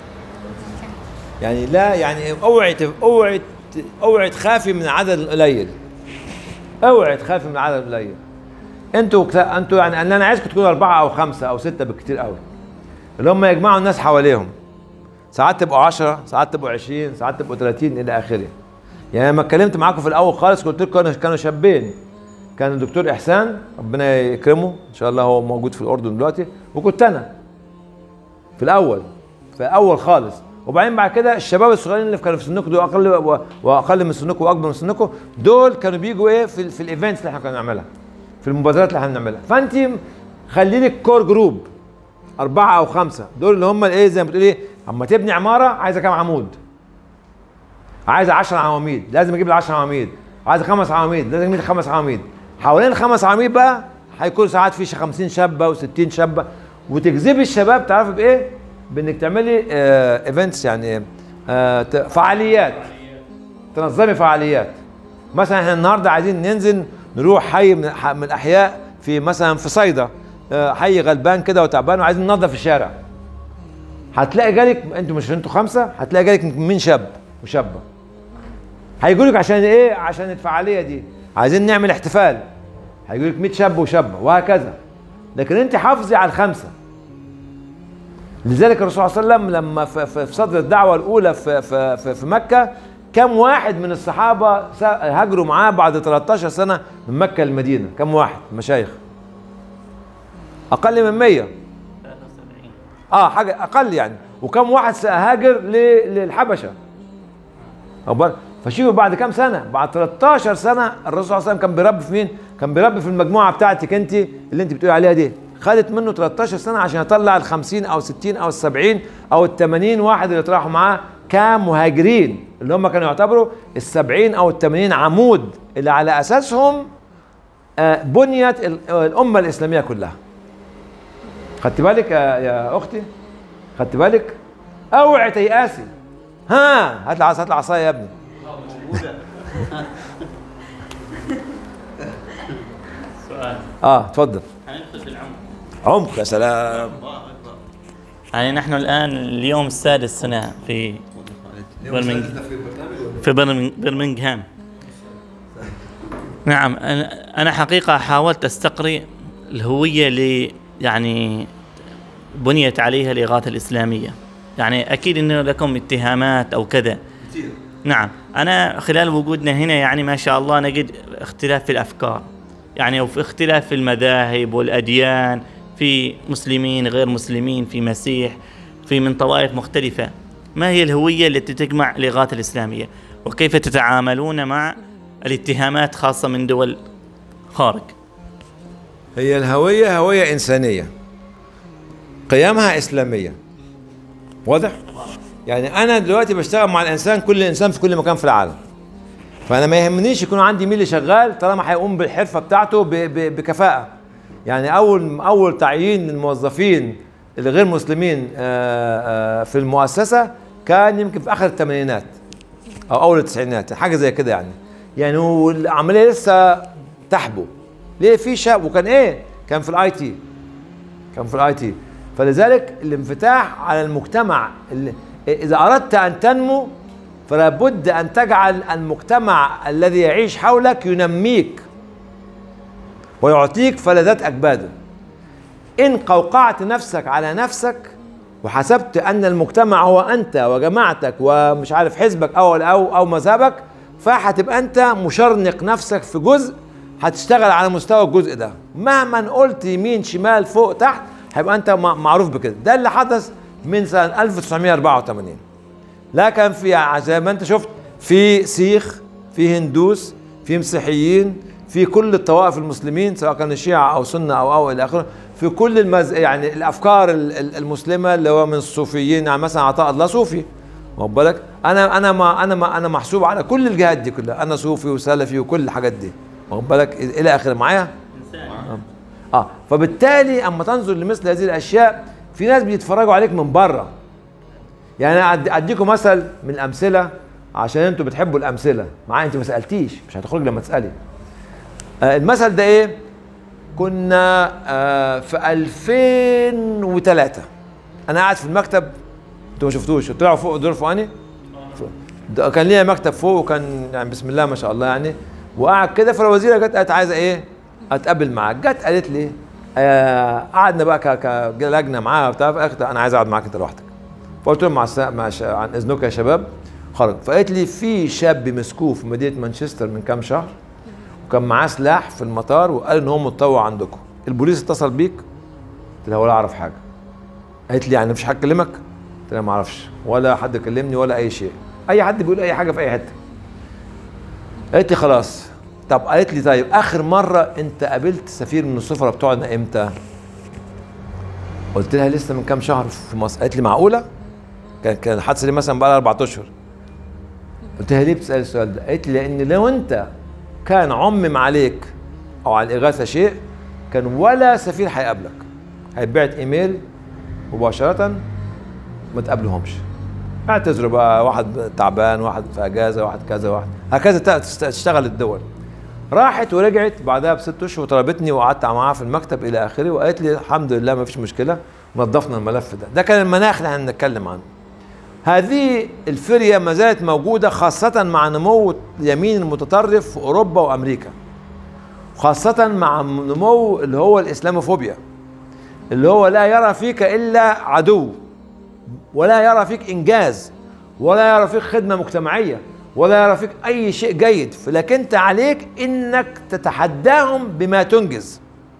يعني لا يعني اوعي تف- اوعي ت- اوعي تخافي من العدد القليل اوعي تخافي من العدد القليل انتوا كت- انتوا يعني انا أنا عايزكم تكونوا اربعه او خمسه او سته بالكثير قوي اللي هم يجمعوا الناس حواليهم ساعات تبقوا 10 ساعات تبقوا 20 ساعات تبقوا 30 الى اخره يعني لما اتكلمت معاكم في الاول خالص قلت لكم كانوا كانوا شابين كان الدكتور احسان ربنا يكرمه ان شاء الله هو موجود في الاردن دلوقتي وكنت انا في الاول في الاول خالص وبعدين بعد كده الشباب الصغيرين اللي كانوا في سنكم دول اقل و- واقل من سنكم واكبر من سنكم دول كانوا بيجوا ايه في, ال- في الايفنتس اللي احنا كنا بنعملها في المبادرات اللي احنا بنعملها فانت خلي لك كور جروب اربعه او خمسه دول اللي هم الايه زي ما بتقول ايه اما تبني عماره عايزه كام عمود عايزه 10 عواميد لازم اجيب ال 10 عواميد عايزه خمس عواميد لازم اجيب خمس عواميد حوالين الخمس عواميد بقى هيكون ساعات في 50 شابه و60 شابه وتجذبي الشباب تعرفي بايه؟ بانك تعملي ايفنتس يعني آه ت- فعاليات تنظمي فعاليات مثلا احنا النهارده عايزين ننزل نروح حي من ح- من الاحياء في مثلا في صيدا آه، حي غلبان كده وتعبان وعايزين ننظف الشارع هتلاقي جالك انتوا مش انتوا خمسه هتلاقي جالك من شاب وشابه هيجوا لك عشان ايه؟ عشان الفعاليه دي عايزين نعمل احتفال هيجوا لك 100 شاب وشابه وهكذا لكن انت حافظي على الخمسه لذلك الرسول صلى الله عليه وسلم لما في, في في صدر الدعوه الاولى في في في, في مكه كم واحد من الصحابه س- هاجروا معاه بعد 13 سنه من مكه للمدينه كم واحد مشايخ اقل من 100 73 اه حاجه اقل يعني وكم واحد هاجر ل- للحبشه أخبار فشوفوا بعد كام سنه بعد 13 سنه الرسول صلى الله عليه وسلم كان بيربي في مين كان بيربي في المجموعه بتاعتك انت اللي انت بتقولي عليها دي خدت منه 13 سنه عشان يطلع ال 50 او 60 او ال 70 او ال 80 واحد اللي طلعوا معاه كمهاجرين اللي هم كانوا يعتبروا ال 70 او ال 80 عمود اللي على اساسهم آه، بنيت ال- الامه الاسلاميه كلها خدت بالك يا, يا اختي خدت بالك اوعي تيأسي ها هات العصا هات العصايه يا ابني سؤال اه اتفضل هندخل في العمق عمق يا سلام يعني نحن الآن اليوم السادس سنة في برمنج في برمنج- برمنغهام نعم أنا أنا حقيقة حاولت أستقري الهوية اللي يعني بنيت عليها الإغاثة الإسلامية يعني أكيد أنه لكم اتهامات أو كذا نعم أنا خلال وجودنا هنا يعني ما شاء الله نجد اختلاف في الأفكار يعني وفي اختلاف في المذاهب والأديان في مسلمين غير مسلمين في مسيح في من طوائف مختلفة ما هي الهوية التي تجمع الإغاثة الإسلامية وكيف تتعاملون مع الاتهامات خاصة من دول خارج هي الهويه هويه انسانيه قيمها اسلاميه واضح يعني انا دلوقتي بشتغل مع الانسان كل انسان في كل مكان في العالم فانا ما يهمنيش يكون عندي مين اللي شغال طالما هيقوم بالحرفه بتاعته ب- ب- بكفاءه يعني اول اول تعيين للموظفين اللي غير مسلمين آه، آه، في المؤسسه كان يمكن في اخر الثمانينات او اول التسعينات حاجه زي كده يعني يعني والعمليه لسه تحبو ليه في شاب وكان ايه كان في الاي تي كان في الاي تي فلذلك الانفتاح على المجتمع اللي اذا اردت ان تنمو فلا بد ان تجعل المجتمع الذي يعيش حولك ينميك ويعطيك فلذات اكباده ان قوقعت نفسك على نفسك وحسبت ان المجتمع هو انت وجماعتك ومش عارف حزبك او او او مذهبك فهتبقى انت مشرنق نفسك في جزء هتشتغل على مستوى الجزء ده مهما قلت يمين شمال فوق تحت هيبقى انت مع- معروف بكده ده اللي حدث من سنه 1984 لا كان في زي ما انت شفت في سيخ في هندوس في مسيحيين في كل الطوائف المسلمين سواء كانوا شيعة او سنة او او الى اخره في كل المز... يعني الافكار ال- ال- المسلمه اللي هو من الصوفيين يعني مثلا عطاء الله صوفي واخد بالك انا انا ما انا ما انا محسوب على كل الجهات دي كلها انا صوفي وسلفي وكل الحاجات دي واخد بالك الى اخره معايا اه فبالتالي اما تنظر لمثل هذه الاشياء في ناس بيتفرجوا عليك من بره يعني انا أدي- اديكم مثل من الامثله عشان انتوا بتحبوا الامثله معايا انت ما سالتيش مش هتخرج لما تسالي آه المثل ده ايه كنا آه في 2003 انا قاعد في المكتب انتوا ما شفتوش طلعوا فوق دور فوقاني ده كان ليا مكتب فوق وكان يعني بسم الله ما شاء الله يعني وقعد كده فالوزيره جت قالت عايزه ايه اتقابل معاك جت قالت لي آه قعدنا بقى ك- كلجنه معاها وبتاع فقالت انا عايز اقعد معاك انت لوحدك فقلت لهم مع, الس... مع ش... عن اذنكم يا شباب خرج فقالت لي في شاب مسكوه في مدينه مانشستر من كام شهر وكان معاه سلاح في المطار وقال ان هو متطوع عندكم البوليس اتصل بيك قلت لها ولا اعرف حاجه قالت لي يعني مفيش حد كلمك قلت لها ما اعرفش ولا حد كلمني ولا اي شيء اي حد بيقول اي حاجه في اي حته قالت لي خلاص طب قالت لي طيب اخر مره انت قابلت سفير من السفراء بتوعنا امتى قلت لها لسه من كام شهر في مصر قالت لي معقوله كان كان الحادثه دي مثلا بقى لها 4 اشهر قلت لها ليه بتسال السؤال ده قالت لي لان لو انت كان عمم عليك او على الاغاثه شيء كان ولا سفير هيقابلك هيتبعت ايميل مباشره ما تقابلهمش اعتذروا بقى واحد تعبان واحد في اجازه واحد كذا واحد هكذا ت- تست- تشتغل الدول راحت ورجعت بعدها بست اشهر وطلبتني وقعدت معاها في المكتب الى اخره وقالت لي الحمد لله ما فيش مشكله نظفنا الملف ده ده كان المناخ اللي احنا بنتكلم عنه هذه الفريه ما زالت موجوده خاصه مع نمو اليمين المتطرف في اوروبا وامريكا خاصه مع نمو اللي هو الاسلاموفوبيا اللي هو لا يرى فيك الا عدو ولا يرى فيك انجاز ولا يرى فيك خدمه مجتمعيه ولا يرى فيك اي شيء جيد لكن انت عليك انك تتحداهم بما تنجز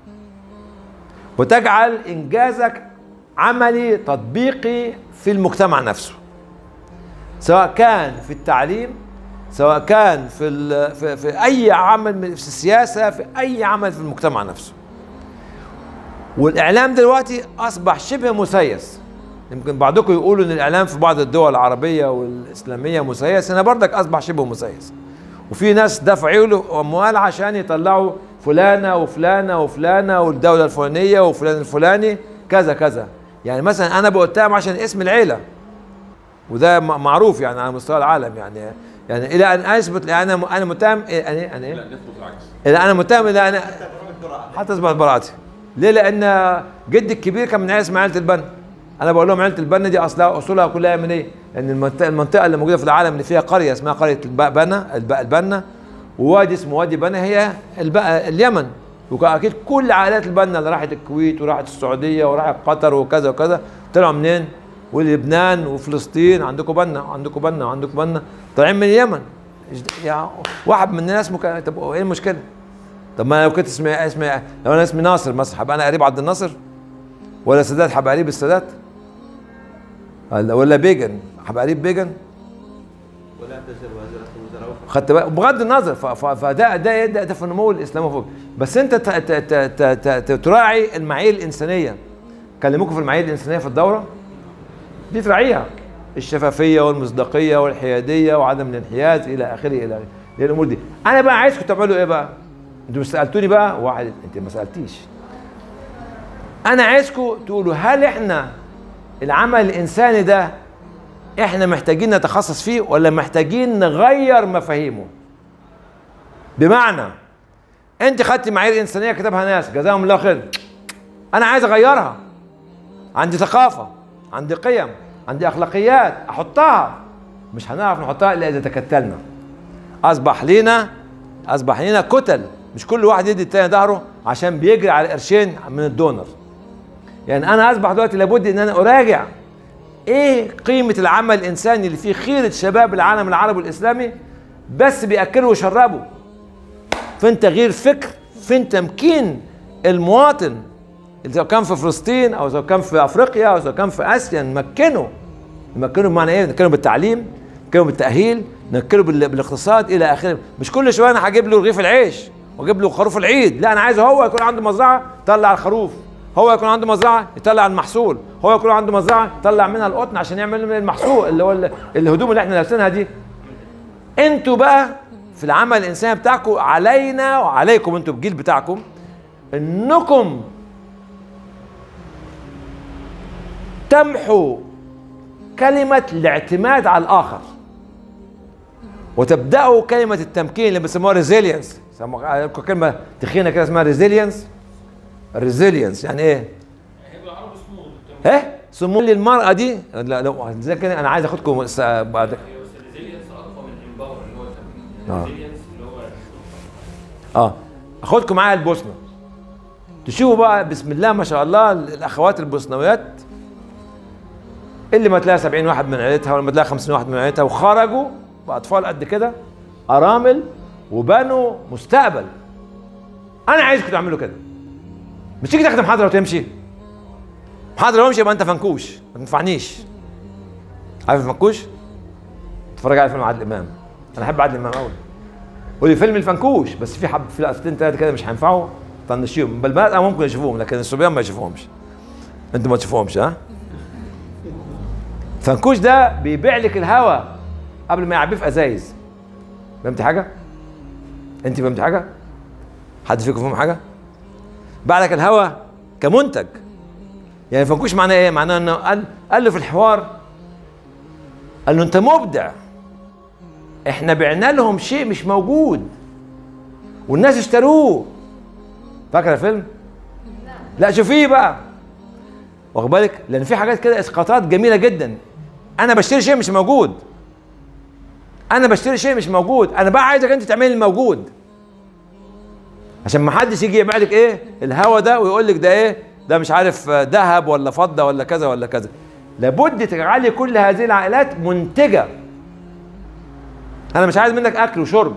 وتجعل انجازك عملي تطبيقي في المجتمع نفسه سواء كان في التعليم سواء كان في ال- في, في اي عمل من- في السياسه في اي عمل في المجتمع نفسه والاعلام دلوقتي اصبح شبه مسيس يمكن بعضكم يقولوا ان الاعلام في بعض الدول العربيه والاسلاميه مسيس هنا برضك اصبح شبه مسيس وفي ناس دفعوا له اموال عشان يطلعوا فلانه وفلانه وفلانه والدوله الفلانيه وفلان الفلاني كذا كذا يعني مثلا انا بتهم عشان اسم العيله وده م- معروف يعني على مستوى العالم يعني يعني الى ان اثبت انا انا متهم انا انا ايه؟ الى انا متهم الى انا حتى اثبت براءتي ليه؟ لان جدي الكبير كان من عيله اسمها عيله البنا انا بقول لهم عيله البنا دي اصلها اصولها كلها يمنيه لان المنطقه المنطقه اللي موجوده في العالم اللي فيها قريه اسمها قريه الب- بنا الب- البنا ووادي اسمه وادي بنا هي الب- اليمن واكيد كل عائلات البنا اللي راحت الكويت وراحت السعوديه وراحت قطر وكذا وكذا طلعوا منين؟ ولبنان وفلسطين عندكم بنا عندكم بنا وعندكم بنا طالعين من اليمن يا واحد من الناس ممكن طب ايه المشكله؟ طب ما لو كنت اسمي اسمي لو انا اسمي ناصر مثلا هبقى انا قريب عبد الناصر ولا سادات هبقى قريب السادات ولا- ولا بيجن هبقى قريب بيجن خدت بالك بغض النظر ف- ف- فده ده إيه؟ ده, ده في نمو الاسلاموفوبيا بس انت ت- ت- ت- ت- ت- تراعي المعايير الانسانيه كلموكم في المعايير الانسانيه في الدوره دي تراعيها الشفافيه والمصداقيه والحياديه وعدم الانحياز الى اخره الى اخره هي الامور دي انا بقى عايزكم تعملوا ايه بقى انتوا مش سالتوني بقى واحد انت ما سالتيش انا عايزكم تقولوا هل احنا العمل الانساني ده احنا محتاجين نتخصص فيه ولا محتاجين نغير مفاهيمه بمعنى انت خدتي معايير انسانيه كتبها ناس جزاهم الله خير انا عايز اغيرها عندي ثقافه عندي قيم عندي اخلاقيات احطها مش هنعرف نحطها الا اذا تكتلنا اصبح لينا اصبح لينا كتل مش كل واحد يدي التاني ظهره عشان بيجري على قرشين من الدونر يعني انا اصبح دلوقتي لابد ان انا اراجع ايه قيمه العمل الانساني اللي فيه خيره شباب العالم العربي والاسلامي بس بياكلوا ويشربوا فين تغيير فكر فين تمكين المواطن اللي سواء كان في فلسطين او سواء كان في افريقيا او سواء كان في اسيا نمكنه نمكنه بمعنى ايه؟ نمكنه بالتعليم نمكنه بالتاهيل نمكنه بال- بالاقتصاد الى اخره مش كل شويه انا هجيب له رغيف العيش واجيب له خروف العيد لا انا عايز هو يكون عنده مزرعه يطلع الخروف هو يكون عنده مزرعه يطلع المحصول هو يكون عنده مزرعه يطلع منها القطن عشان يعمل من المحصول اللي هو ال- الهدوم اللي احنا لابسينها دي انتوا بقى في العمل الانساني بتاعكم علينا وعليكم انتوا الجيل بتاعكم انكم تمحوا كلمة الاعتماد على الآخر وتبدأوا كلمة التمكين اللي بيسموها ريزيلينس كلمة تخينة كده اسمها ريزيلينس ريزيلينس يعني ايه؟ ايه؟ صمود للمرأة دي لا لا زي كده انا عايز اخدكم س- بعد اه اه اخدكم معايا البوسنة تشوفوا بقى بسم الله ما شاء الله الاخوات البوسنويات اللي ما تلاقي 70 واحد من عيلتها ولا ما تلاقي 50 واحد من عيلتها وخرجوا باطفال قد كده ارامل وبنوا مستقبل انا عايزكم تعملوا كده مش تيجي تاخد محاضره وتمشي محاضره وامشي يبقى انت فنكوش ما تنفعنيش عارف الفنكوش؟ اتفرج على فيلم عادل امام انا احب عادل امام قوي قولي فيلم الفنكوش بس في حب في لقطتين ثلاثه كده مش هينفعوا طنشيهم بل بقى ممكن يشوفوهم لكن الصبيان ما يشوفوهمش انتوا ما تشوفوهمش ها فنكوش ده بيبيع لك الهوا قبل ما يعبيه في ازايز فهمت حاجه انت فهمت حاجه حد فيكم فهم حاجه باع لك الهوا كمنتج يعني فنكوش معناه ايه معناه انه قال قال له في الحوار قال له انت مبدع احنا بعنا لهم شيء مش موجود والناس اشتروه فاكر الفيلم لا شوفيه بقى واخد بالك لان في حاجات كده اسقاطات جميله جدا انا بشتري شيء مش موجود انا بشتري شيء مش موجود انا بقى عايزك انت تعملي الموجود عشان ما حدش يجي يبيع لك ايه الهوا ده ويقول لك ده ايه ده مش عارف آه، ذهب ولا فضه ولا كذا ولا كذا لابد تجعلي كل هذه العائلات منتجه انا مش عايز منك اكل وشرب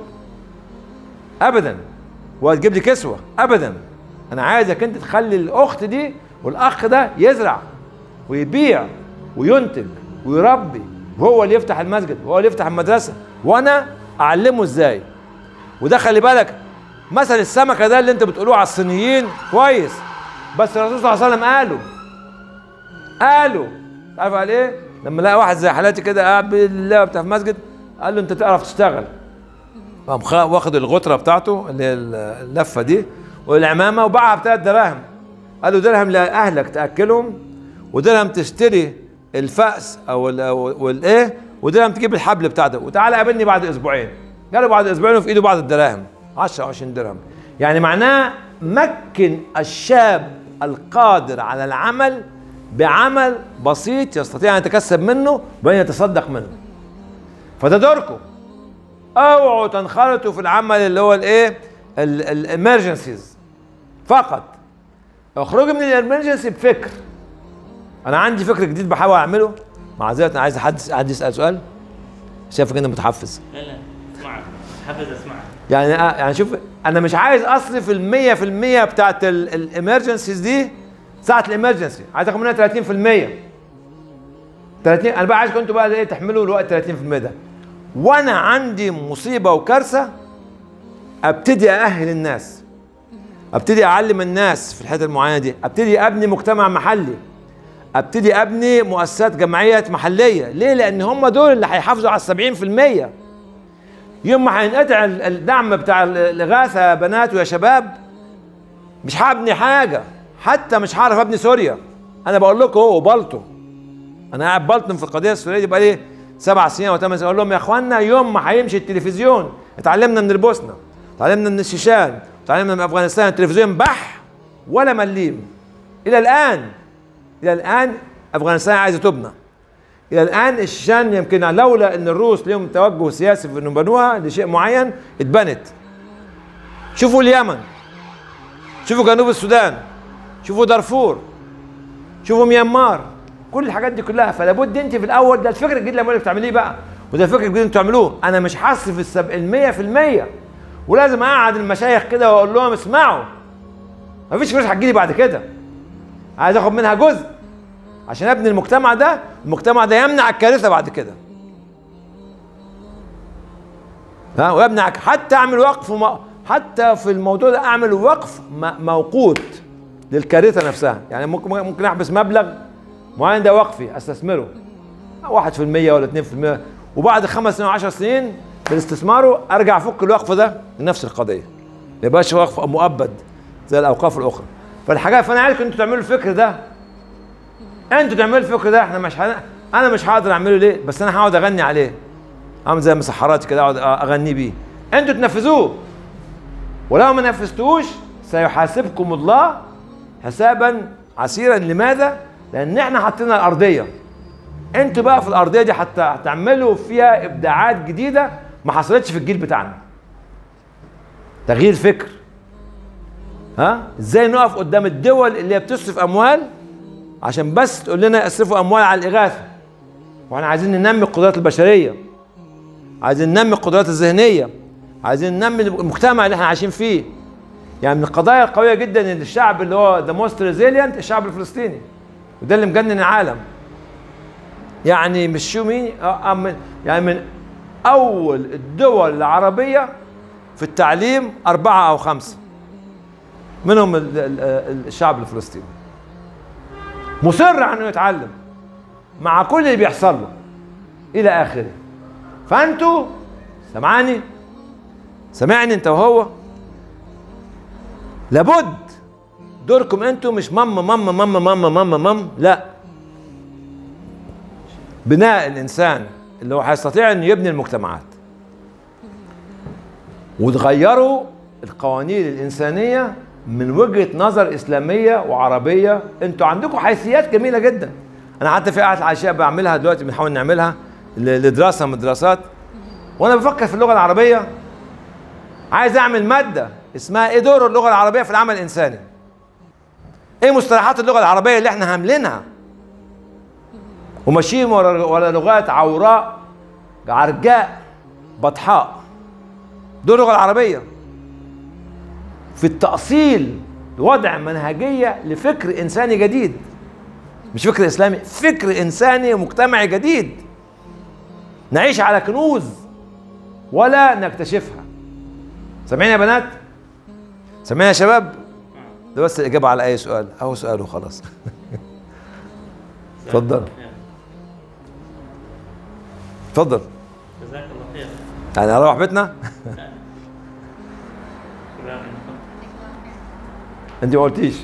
ابدا وتجيب لي كسوه ابدا انا عايزك انت تخلي الاخت دي والاخ ده يزرع ويبيع وينتج ويربي وهو اللي يفتح المسجد وهو اللي يفتح المدرسه وانا اعلمه ازاي وده خلي بالك مثل السمكه ده اللي انت بتقولوه على الصينيين كويس بس الرسول صلى الله عليه وسلم قاله قالوا عارف قال ايه؟ لما لقى واحد زي حالاتي كده قاعد بالله بتاع في مسجد قال له انت تعرف تشتغل قام خا- واخد الغتره بتاعته اللي هي اللفه دي والعمامه وباعها بثلاث دراهم قال له درهم لاهلك تاكلهم ودرهم تشتري الفأس او ال- أو- والايه ودرهم تجيب الحبل بتاعته وتعالى قابلني بعد اسبوعين قالوا بعد اسبوعين وفي ايده بعض الدراهم 10 او 20 درهم يعني معناه مكن الشاب القادر على العمل بعمل بسيط يستطيع ان يتكسب منه وان يتصدق منه فده دوركم اوعوا تنخرطوا في العمل اللي هو الايه الامرجنسيز فقط اخرجوا من الامرجنسي بفكر انا عندي فكر جديد بحاول اعمله معذره انا عايز حد حد يسال سؤال شايفك انت متحفز لا لا اسمعك حافظ اسمعك يعني يعني شوف انا مش عايز اصرف المية في المية بتاعت الامرجنسيز دي ساعة الامرجنسي عايز اخد منها 30 في المية 30 انا بقى عايزكم انتوا بقى ايه تحملوا الوقت 30 في المية ده وانا عندي مصيبة وكارثة ابتدي اأهل الناس ابتدي اعلم الناس في الحته المعينه دي ابتدي ابني مجتمع محلي ابتدي ابني مؤسسات جمعيات محليه ليه لان هم دول اللي هيحافظوا على السبعين في المية يوم ما هينقطع ال- الدعم بتاع ال- الاغاثه يا بنات ويا شباب مش هبني حاجه حتى مش هعرف ابني سوريا انا بقول لكم اهو بلطو انا قاعد بلطم في القضيه السوريه دي بقالي سبع سنين او ثمان سنين اقول لهم يا اخوانا يوم ما هيمشي التلفزيون اتعلمنا من البوسنه اتعلمنا من الشيشان اتعلمنا من افغانستان التلفزيون بح ولا مليم الى الان الى الان افغانستان عايزه تبنى الى الان الشيشان يمكن لولا ان الروس لهم توجه سياسي في انهم بنوها لشيء معين اتبنت شوفوا اليمن شوفوا جنوب السودان شوفوا دارفور شوفوا ميانمار كل الحاجات دي كلها فلا بد انت في الاول ده الفكر الجديد اللي بقول لك تعمليه بقى وده الفكر الجديد اللي انتوا تعملوه انا مش هصرف السب... المية في المية ولازم اقعد المشايخ كده واقول لهم اسمعوا مفيش فلوس هتجيلي بعد كده عايز اخد منها جزء عشان ابني المجتمع ده المجتمع ده يمنع الكارثه بعد كده ها ويمنع حتى اعمل وقف وم... حتى في الموضوع ده اعمل وقف م- موقوت للكارثه نفسها يعني ممكن ممكن احبس مبلغ معين ده وقفي استثمره 1% ولا 2% وبعد خمس سنين و10 سنين باستثماره ارجع افك الوقف ده لنفس القضيه ما يبقاش وقف مؤبد زي الاوقاف الاخرى فالحاجات فانا عايزكم انتوا تعملوا الفكر ده انتوا تعملوا الفكر ده احنا مش هن... انا مش هقدر اعمله ليه بس انا هقعد اغني عليه عامل زي مسحراتي كده اقعد اغني بيه انتوا تنفذوه ولو ما نفذتوش سيحاسبكم الله حسابا عسيرا لماذا؟ لان احنا حطينا الارضيه انتوا بقى في الارضيه دي حتى هتعملوا فيها ابداعات جديده ما حصلتش في الجيل بتاعنا تغيير فكر ها ازاي نقف قدام الدول اللي هي بتصرف اموال عشان بس تقول لنا اصرفوا اموال على الاغاثه واحنا عايزين ننمي القدرات البشريه عايزين ننمي القدرات الذهنيه عايزين ننمي المجتمع اللي احنا عايشين فيه يعني من القضايا القويه جدا ان الشعب اللي هو ذا موست ريزيلينت الشعب الفلسطيني وده اللي مجنن العالم يعني مش شو مين آه، آه، من- يعني من اول الدول العربيه في التعليم اربعه او خمسه منهم ال- ال- ال- الشعب الفلسطيني مصر على انه يتعلم مع كل اللي بيحصل له الى اخره فانتوا سمعاني سمعني انت وهو لابد دوركم انتوا مش ماما ماما ماما ماما ماما ماما لا بناء الانسان اللي هو هيستطيع انه يبني المجتمعات وتغيروا القوانين الانسانيه من وجهه نظر اسلاميه وعربيه انتوا عندكم حيثيات جميله جدا انا حتى في قاعده العشاء بعملها دلوقتي بنحاول نعملها ل- لدراسه من الدراسات وانا بفكر في اللغه العربيه عايز اعمل ماده اسمها ايه دور اللغه العربيه في العمل الانساني ايه مصطلحات اللغه العربيه اللي احنا هاملينها وماشيين ورا ورا لغات عوراء عرجاء بطحاء دول اللغه العربيه في التأصيل وضع منهجية لفكر إنساني جديد مش فكر إسلامي فكر إنساني مجتمعي جديد نعيش على كنوز ولا نكتشفها سامعين يا بنات سامعين يا شباب ده بس الإجابة على أي سؤال أهو سؤال وخلاص اتفضل اتفضل جزاك الله خير يعني هروح بيتنا انت ما قلتيش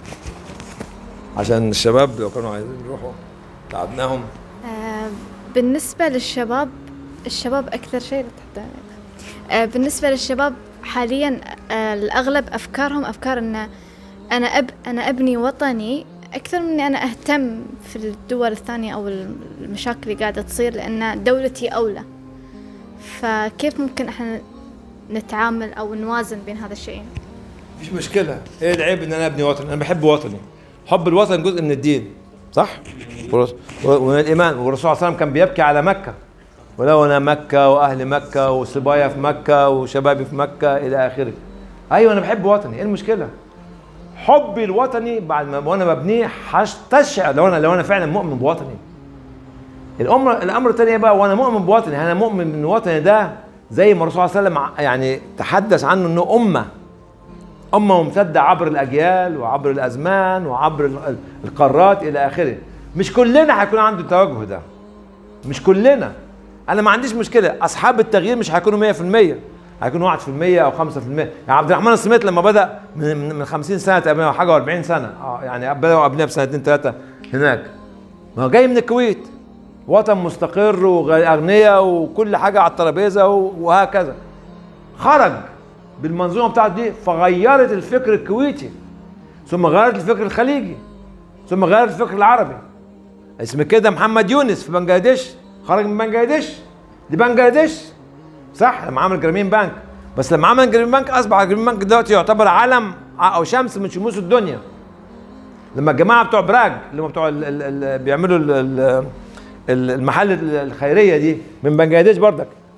عشان الشباب لو كانوا عايزين يروحوا تعبناهم آه، بالنسبة للشباب الشباب أكثر شيء تحت آه، بالنسبة للشباب حاليا آه، الأغلب أفكارهم أفكار أن أنا أب أنا أبني وطني أكثر من إني أنا أهتم في الدول الثانية أو المشاكل اللي قاعدة تصير لأن دولتي أولى فكيف ممكن إحنا نتعامل أو نوازن بين هذا الشيئين مفيش مشكلة ايه العيب ان انا ابني وطني انا بحب وطني حب الوطن جزء من الدين صح والرس- ومن الايمان والرسول صلى الله عليه وسلم كان بيبكي على مكة ولو انا مكة واهل مكة وصبايا في مكة وشبابي في مكة الى اخره ايوه انا بحب وطني ايه المشكلة حبي الوطني بعد ما وانا ببنيه هستشعر لو انا لو انا فعلا مؤمن بوطني الامر الامر الثاني بقى وانا مؤمن بوطني انا مؤمن ان وطني ده زي ما الرسول صلى الله عليه وسلم يعني تحدث عنه انه امه امه ممتده عبر الاجيال وعبر الازمان وعبر ال- القارات الى اخره مش كلنا هيكون عنده التوجه ده مش كلنا انا ما عنديش مشكله اصحاب التغيير مش هيكونوا 100% هيكونوا 1% او 5% يعني عبد الرحمن السميت لما بدا من من- من 50 سنه تقريبا او حاجه و40 سنه اه يعني بداوا قبلنا بسنتين ثلاثه هناك ما هو جاي من الكويت وطن مستقر واغنياء وكل حاجه على الترابيزه وهكذا خرج بالمنظومه بتاعته دي فغيرت الفكر الكويتي ثم غيرت الفكر الخليجي ثم غيرت الفكر العربي اسم كده محمد يونس في بنجلاديش خرج من بنجلاديش لبنجلاديش صح لما عمل جرامين بانك بس لما عمل جرامين بانك اصبح جرامين بانك دلوقتي يعتبر علم او شمس من شموس الدنيا لما الجماعه بتوع براج اللي هم بتوع ال ال ال بيعملوا ال ال ال- المحل الخيريه دي من بنجلاديش برضك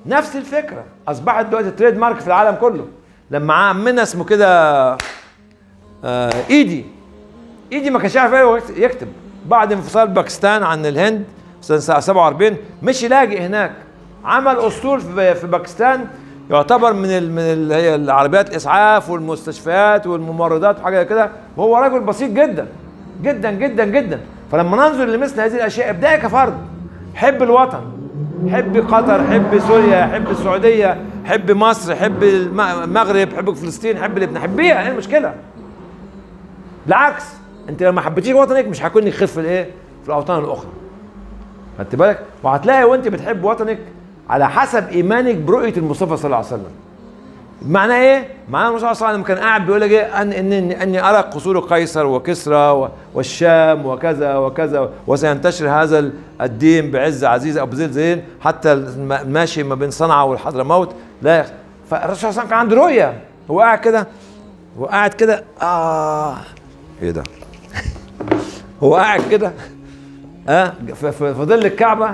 نفس الفكره اصبحت دلوقتي تريد مارك في العالم كله لما عمنا اسمه كده آه ايدي ايدي ما كانش عارف ايه يكتب بعد انفصال باكستان عن الهند سنه 47 مش يلاقي هناك عمل اسطول في في باكستان يعتبر من ال من ال هي العربيات الاسعاف والمستشفيات والممرضات وحاجه كده وهو رجل بسيط جدا جدا جدا جدا فلما ننظر لمثل هذه الاشياء ابداعي كفرد حب الوطن حب قطر حب سوريا حب السعوديه حب مصر حب الم- المغرب حب فلسطين حب لبنان حبيها ايه المشكله بالعكس انت لما حبيتيش وطنك مش هيكون لك خير في الايه في الاوطان الاخرى خدت بالك وهتلاقي وانت بتحب وطنك على حسب ايمانك برؤيه المصطفى صلى الله عليه وسلم معناه ايه؟ معناه الرسول صلى الله عليه وسلم كان قاعد بيقول لك ايه؟ أن اني اني ارى قصور قيصر وكسرى و- والشام وكذا وكذا وسينتشر هذا ال- الدين بعز عزيز ابو زيد زين حتى الم- الماشي ما بين صنعاء والحضرموت لا يخ- فالرسول صلى الله عليه وسلم كان عنده رؤيه هو قاعد كده هو قاعد كده اه ايه ده؟ هو قاعد كده اه في, في في ظل الكعبه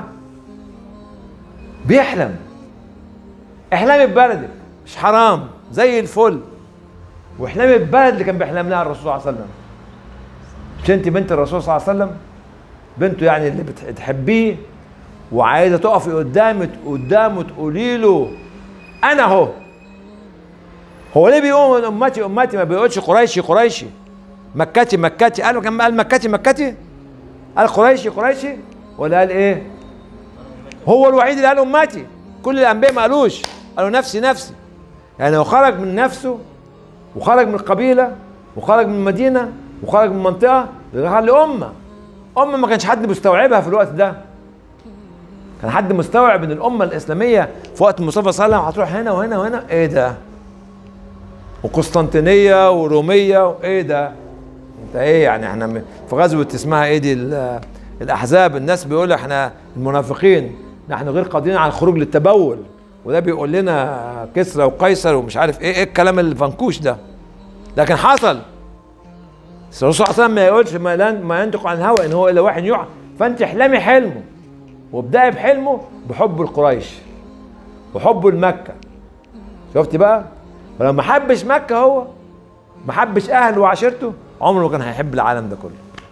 بيحلم احلامي ببلدك مش حرام زي الفل واحلامي ببلد اللي كان بيحلم لها الرسول صلى الله عليه وسلم مش انت بنت الرسول صلى الله عليه وسلم بنته يعني اللي بتح- بتحبيه وعايزه تقفي قدامه قدامه تقولي له انا اهو هو ليه بيقول من امتي امتي ما بيقولش قريشي قريشي مكتي مكتي قال كان قال مكتي مكتي قال قريشي قريشي ولا قال ايه هو الوحيد اللي قال امتي كل الانبياء ما قالوش قالوا نفسي نفسي يعني هو خرج من نفسه وخرج من القبيله وخرج من مدينه وخرج من منطقه راح لامه امه ما كانش حد مستوعبها في الوقت ده كان حد مستوعب ان الامه الاسلاميه في وقت المصطفى صلى الله عليه وسلم هتروح هنا وهنا وهنا ايه ده وقسطنطينيه وروميه وايه ده انت ايه يعني احنا م- في غزوه اسمها ايه دي ال- الاحزاب الناس بيقول احنا المنافقين نحن غير قادرين على الخروج للتبول وده بيقول لنا كسرى وقيصر ومش عارف ايه ايه الكلام الفنكوش ده لكن حصل بس الرسول صلى الله عليه وسلم ما يقولش ما, لن ما ينطق عن الهوى ان هو الا واحد يوحى فانت احلمي حلمه وابدأي بحلمه بحب القريش وحبه لمكه شفتي بقى ولما ما حبش مكه هو ما حبش اهله وعشيرته عمره ما كان هيحب العالم ده كله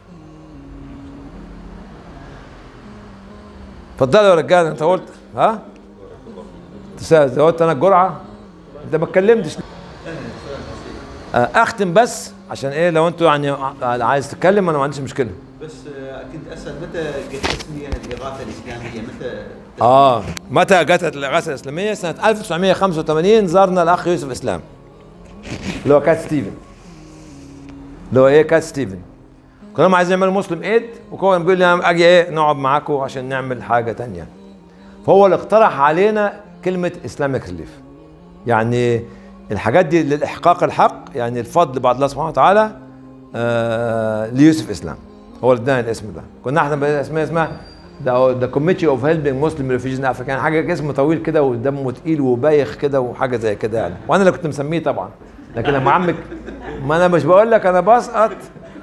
اتفضلوا يا رجاله انت قلت ها انت زودت انا الجرعه انت ما اتكلمتش آه، اختم بس عشان ايه لو انتوا يعني عايز تتكلم انا ما عنديش مشكله بس آه، كنت اسال متى جت تسميه الاغاثه الاسلاميه متى اه متى جت الاغاثه الاسلاميه سنه 1985 زارنا الاخ يوسف اسلام اللي هو كات ستيفن اللي هو ايه كات ستيفن كنا هم عايزين يعملوا مسلم ايد وكان بيقول لي أنا اجي ايه نقعد معاكم عشان نعمل حاجه تانية فهو اللي اقترح علينا كلمه اسلامك ريليف يعني الحاجات دي للاحقاق الحق يعني الفضل بعد الله سبحانه وتعالى آه ليوسف اسلام هو اللي ادانا الاسم ده كنا احنا بقى اسمها اسمها ده ده كوميتي اوف هيلبنج مسلم ريفيجن افريكان حاجه اسم طويل كده ودمه تقيل وبايخ كده وحاجه زي كده يعني وانا اللي كنت مسميه طبعا لكن لما عمك ما انا مش بقول لك انا بسقط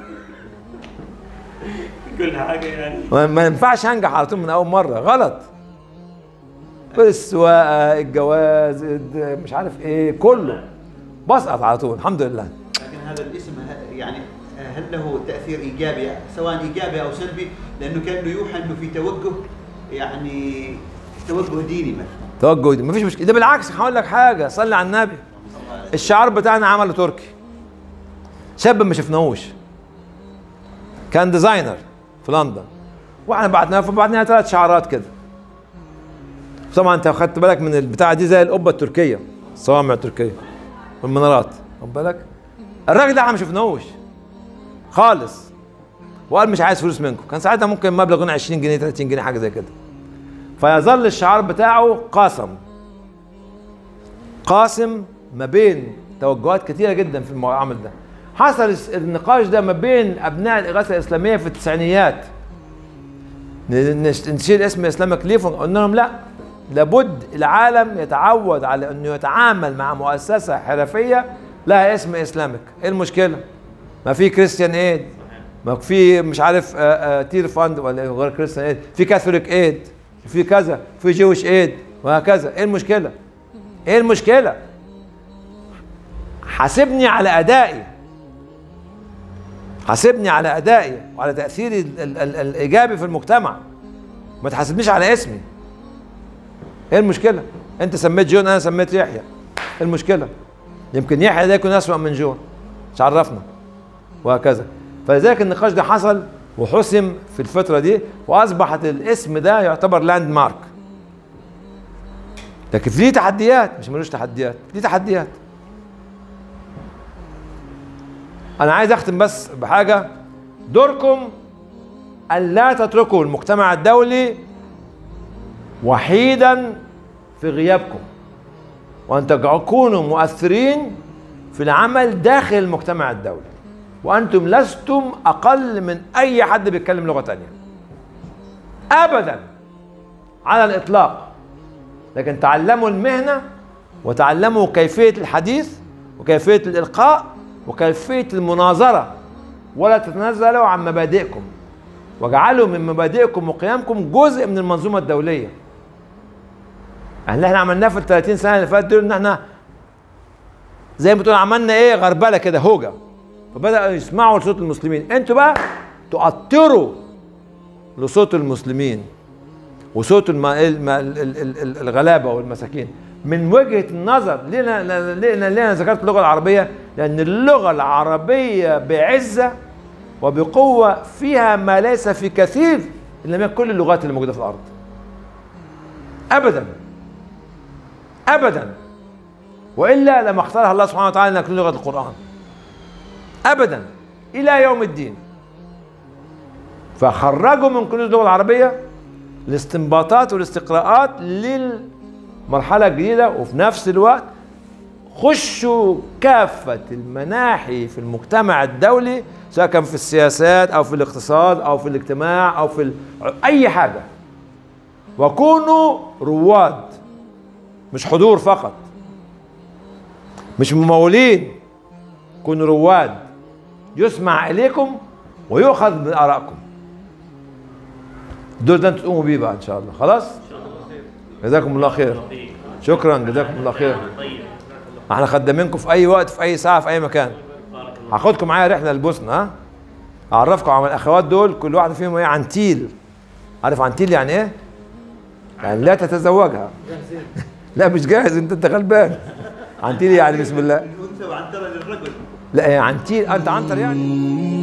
كل حاجه يعني ما ما ينفعش انجح على طول من اول مره غلط السواقه الجواز الد- مش عارف ايه كله بسقط على طول الحمد لله لكن هذا الاسم ه- يعني هل له تاثير ايجابي سواء ايجابي او سلبي لانه كانه يوحى انه في توجه يعني توجه ديني مثلا توجه دي مفيش مشكله ده بالعكس هقول لك حاجه صلي على النبي الشعار بتاعنا عمله تركي شاب ما شفناهوش كان ديزاينر في لندن واحنا بعتنا فبعتنا ثلاث شعارات كده طبعا انت خدت بالك من البتاعه دي زي القبه التركيه الصوامع التركيه والمنارات خد بالك الراجل ده احنا ما شفناهوش خالص وقال مش عايز فلوس منكم كان ساعتها ممكن مبلغ هنا 20 جنيه 30 جنيه حاجه زي كده فيظل الشعار بتاعه قاسم قاسم ما بين توجهات كثيره جدا في المعامل ده حصل الس- النقاش ده ما بين ابناء الاغاثه الاسلاميه في التسعينيات ن- نش- نشيل اسم اسلامك ليف قلنا لهم لا لابد العالم يتعود على انه يتعامل مع مؤسسه حرفيه لها اسم اسلامك ايه المشكله ما في كريستيان ايد ما في مش عارف آه، آه، تير فاند ولا غير كريستيان ايد في كاثوليك ايد في كذا في جويش ايد وهكذا ايه المشكله ايه المشكله حاسبني على ادائي حاسبني على ادائي وعلى تاثيري ال- ال- ال- الايجابي في المجتمع ما تحاسبنيش على اسمي ايه المشكله انت سميت جون انا سميت يحيى ايه المشكله يمكن يحيى ده يكون اسوأ من جون مش عرفنا وهكذا فلذلك النقاش ده حصل وحسم في الفترة دي وأصبحت الاسم ده يعتبر لاند مارك لكن في ليه تحديات مش ملوش تحديات ليه تحديات أنا عايز أختم بس بحاجة دوركم أن لا تتركوا المجتمع الدولي وحيدا في غيابكم وأن تكونوا مؤثرين في العمل داخل المجتمع الدولي وأنتم لستم أقل من أي حد بيتكلم لغة تانية أبدا على الإطلاق لكن تعلموا المهنة وتعلموا كيفية الحديث وكيفية الإلقاء وكيفية المناظرة ولا تتنازلوا عن مبادئكم واجعلوا من مبادئكم وقيمكم جزء من المنظومة الدولية اللي احنا عملناه في ال 30 سنة اللي فاتت دول ان احنا زي ما تقول عملنا ايه غربله كده هوجه فبداوا يسمعوا لصوت المسلمين انتوا بقى تؤطروا لصوت المسلمين وصوت الم... الم... ال- ال- ال- ال- الغلابه والمساكين من وجهه النظر ليه انا ليه أنا- ليه انا ذكرت اللغه العربيه لان اللغه العربيه بعزه وبقوه فيها ما ليس في كثير إلا من كل اللغات اللي موجوده في الارض ابدا ابدا والا لما اختارها الله سبحانه وتعالى ان تكون لغه القران ابدا الى يوم الدين فخرجوا من كنوز اللغه العربيه الاستنباطات والاستقراءات للمرحله الجديده وفي نفس الوقت خشوا كافه المناحي في المجتمع الدولي سواء كان في السياسات او في الاقتصاد او في الاجتماع او في ال... اي حاجه وكونوا رواد مش حضور فقط مش ممولين كونوا رواد يسمع اليكم ويؤخذ من ارائكم دول ده انتوا تقوموا بيه بقى ان شاء الله خلاص جزاكم الله خير شكرا جزاكم الله خير احنا خدامينكم في اي وقت في اي ساعه في اي مكان هاخدكم معايا رحله للبوسنه ها اعرفكم على الاخوات دول كل واحده فيهم ايه عنتيل عارف عنتيل يعني ايه يعني لا تتزوجها لا مش جاهز انت انت غلبان عنتيل يعني بسم الله الانثى وعنترة للرجل لا عنتيل انت عنتر يعني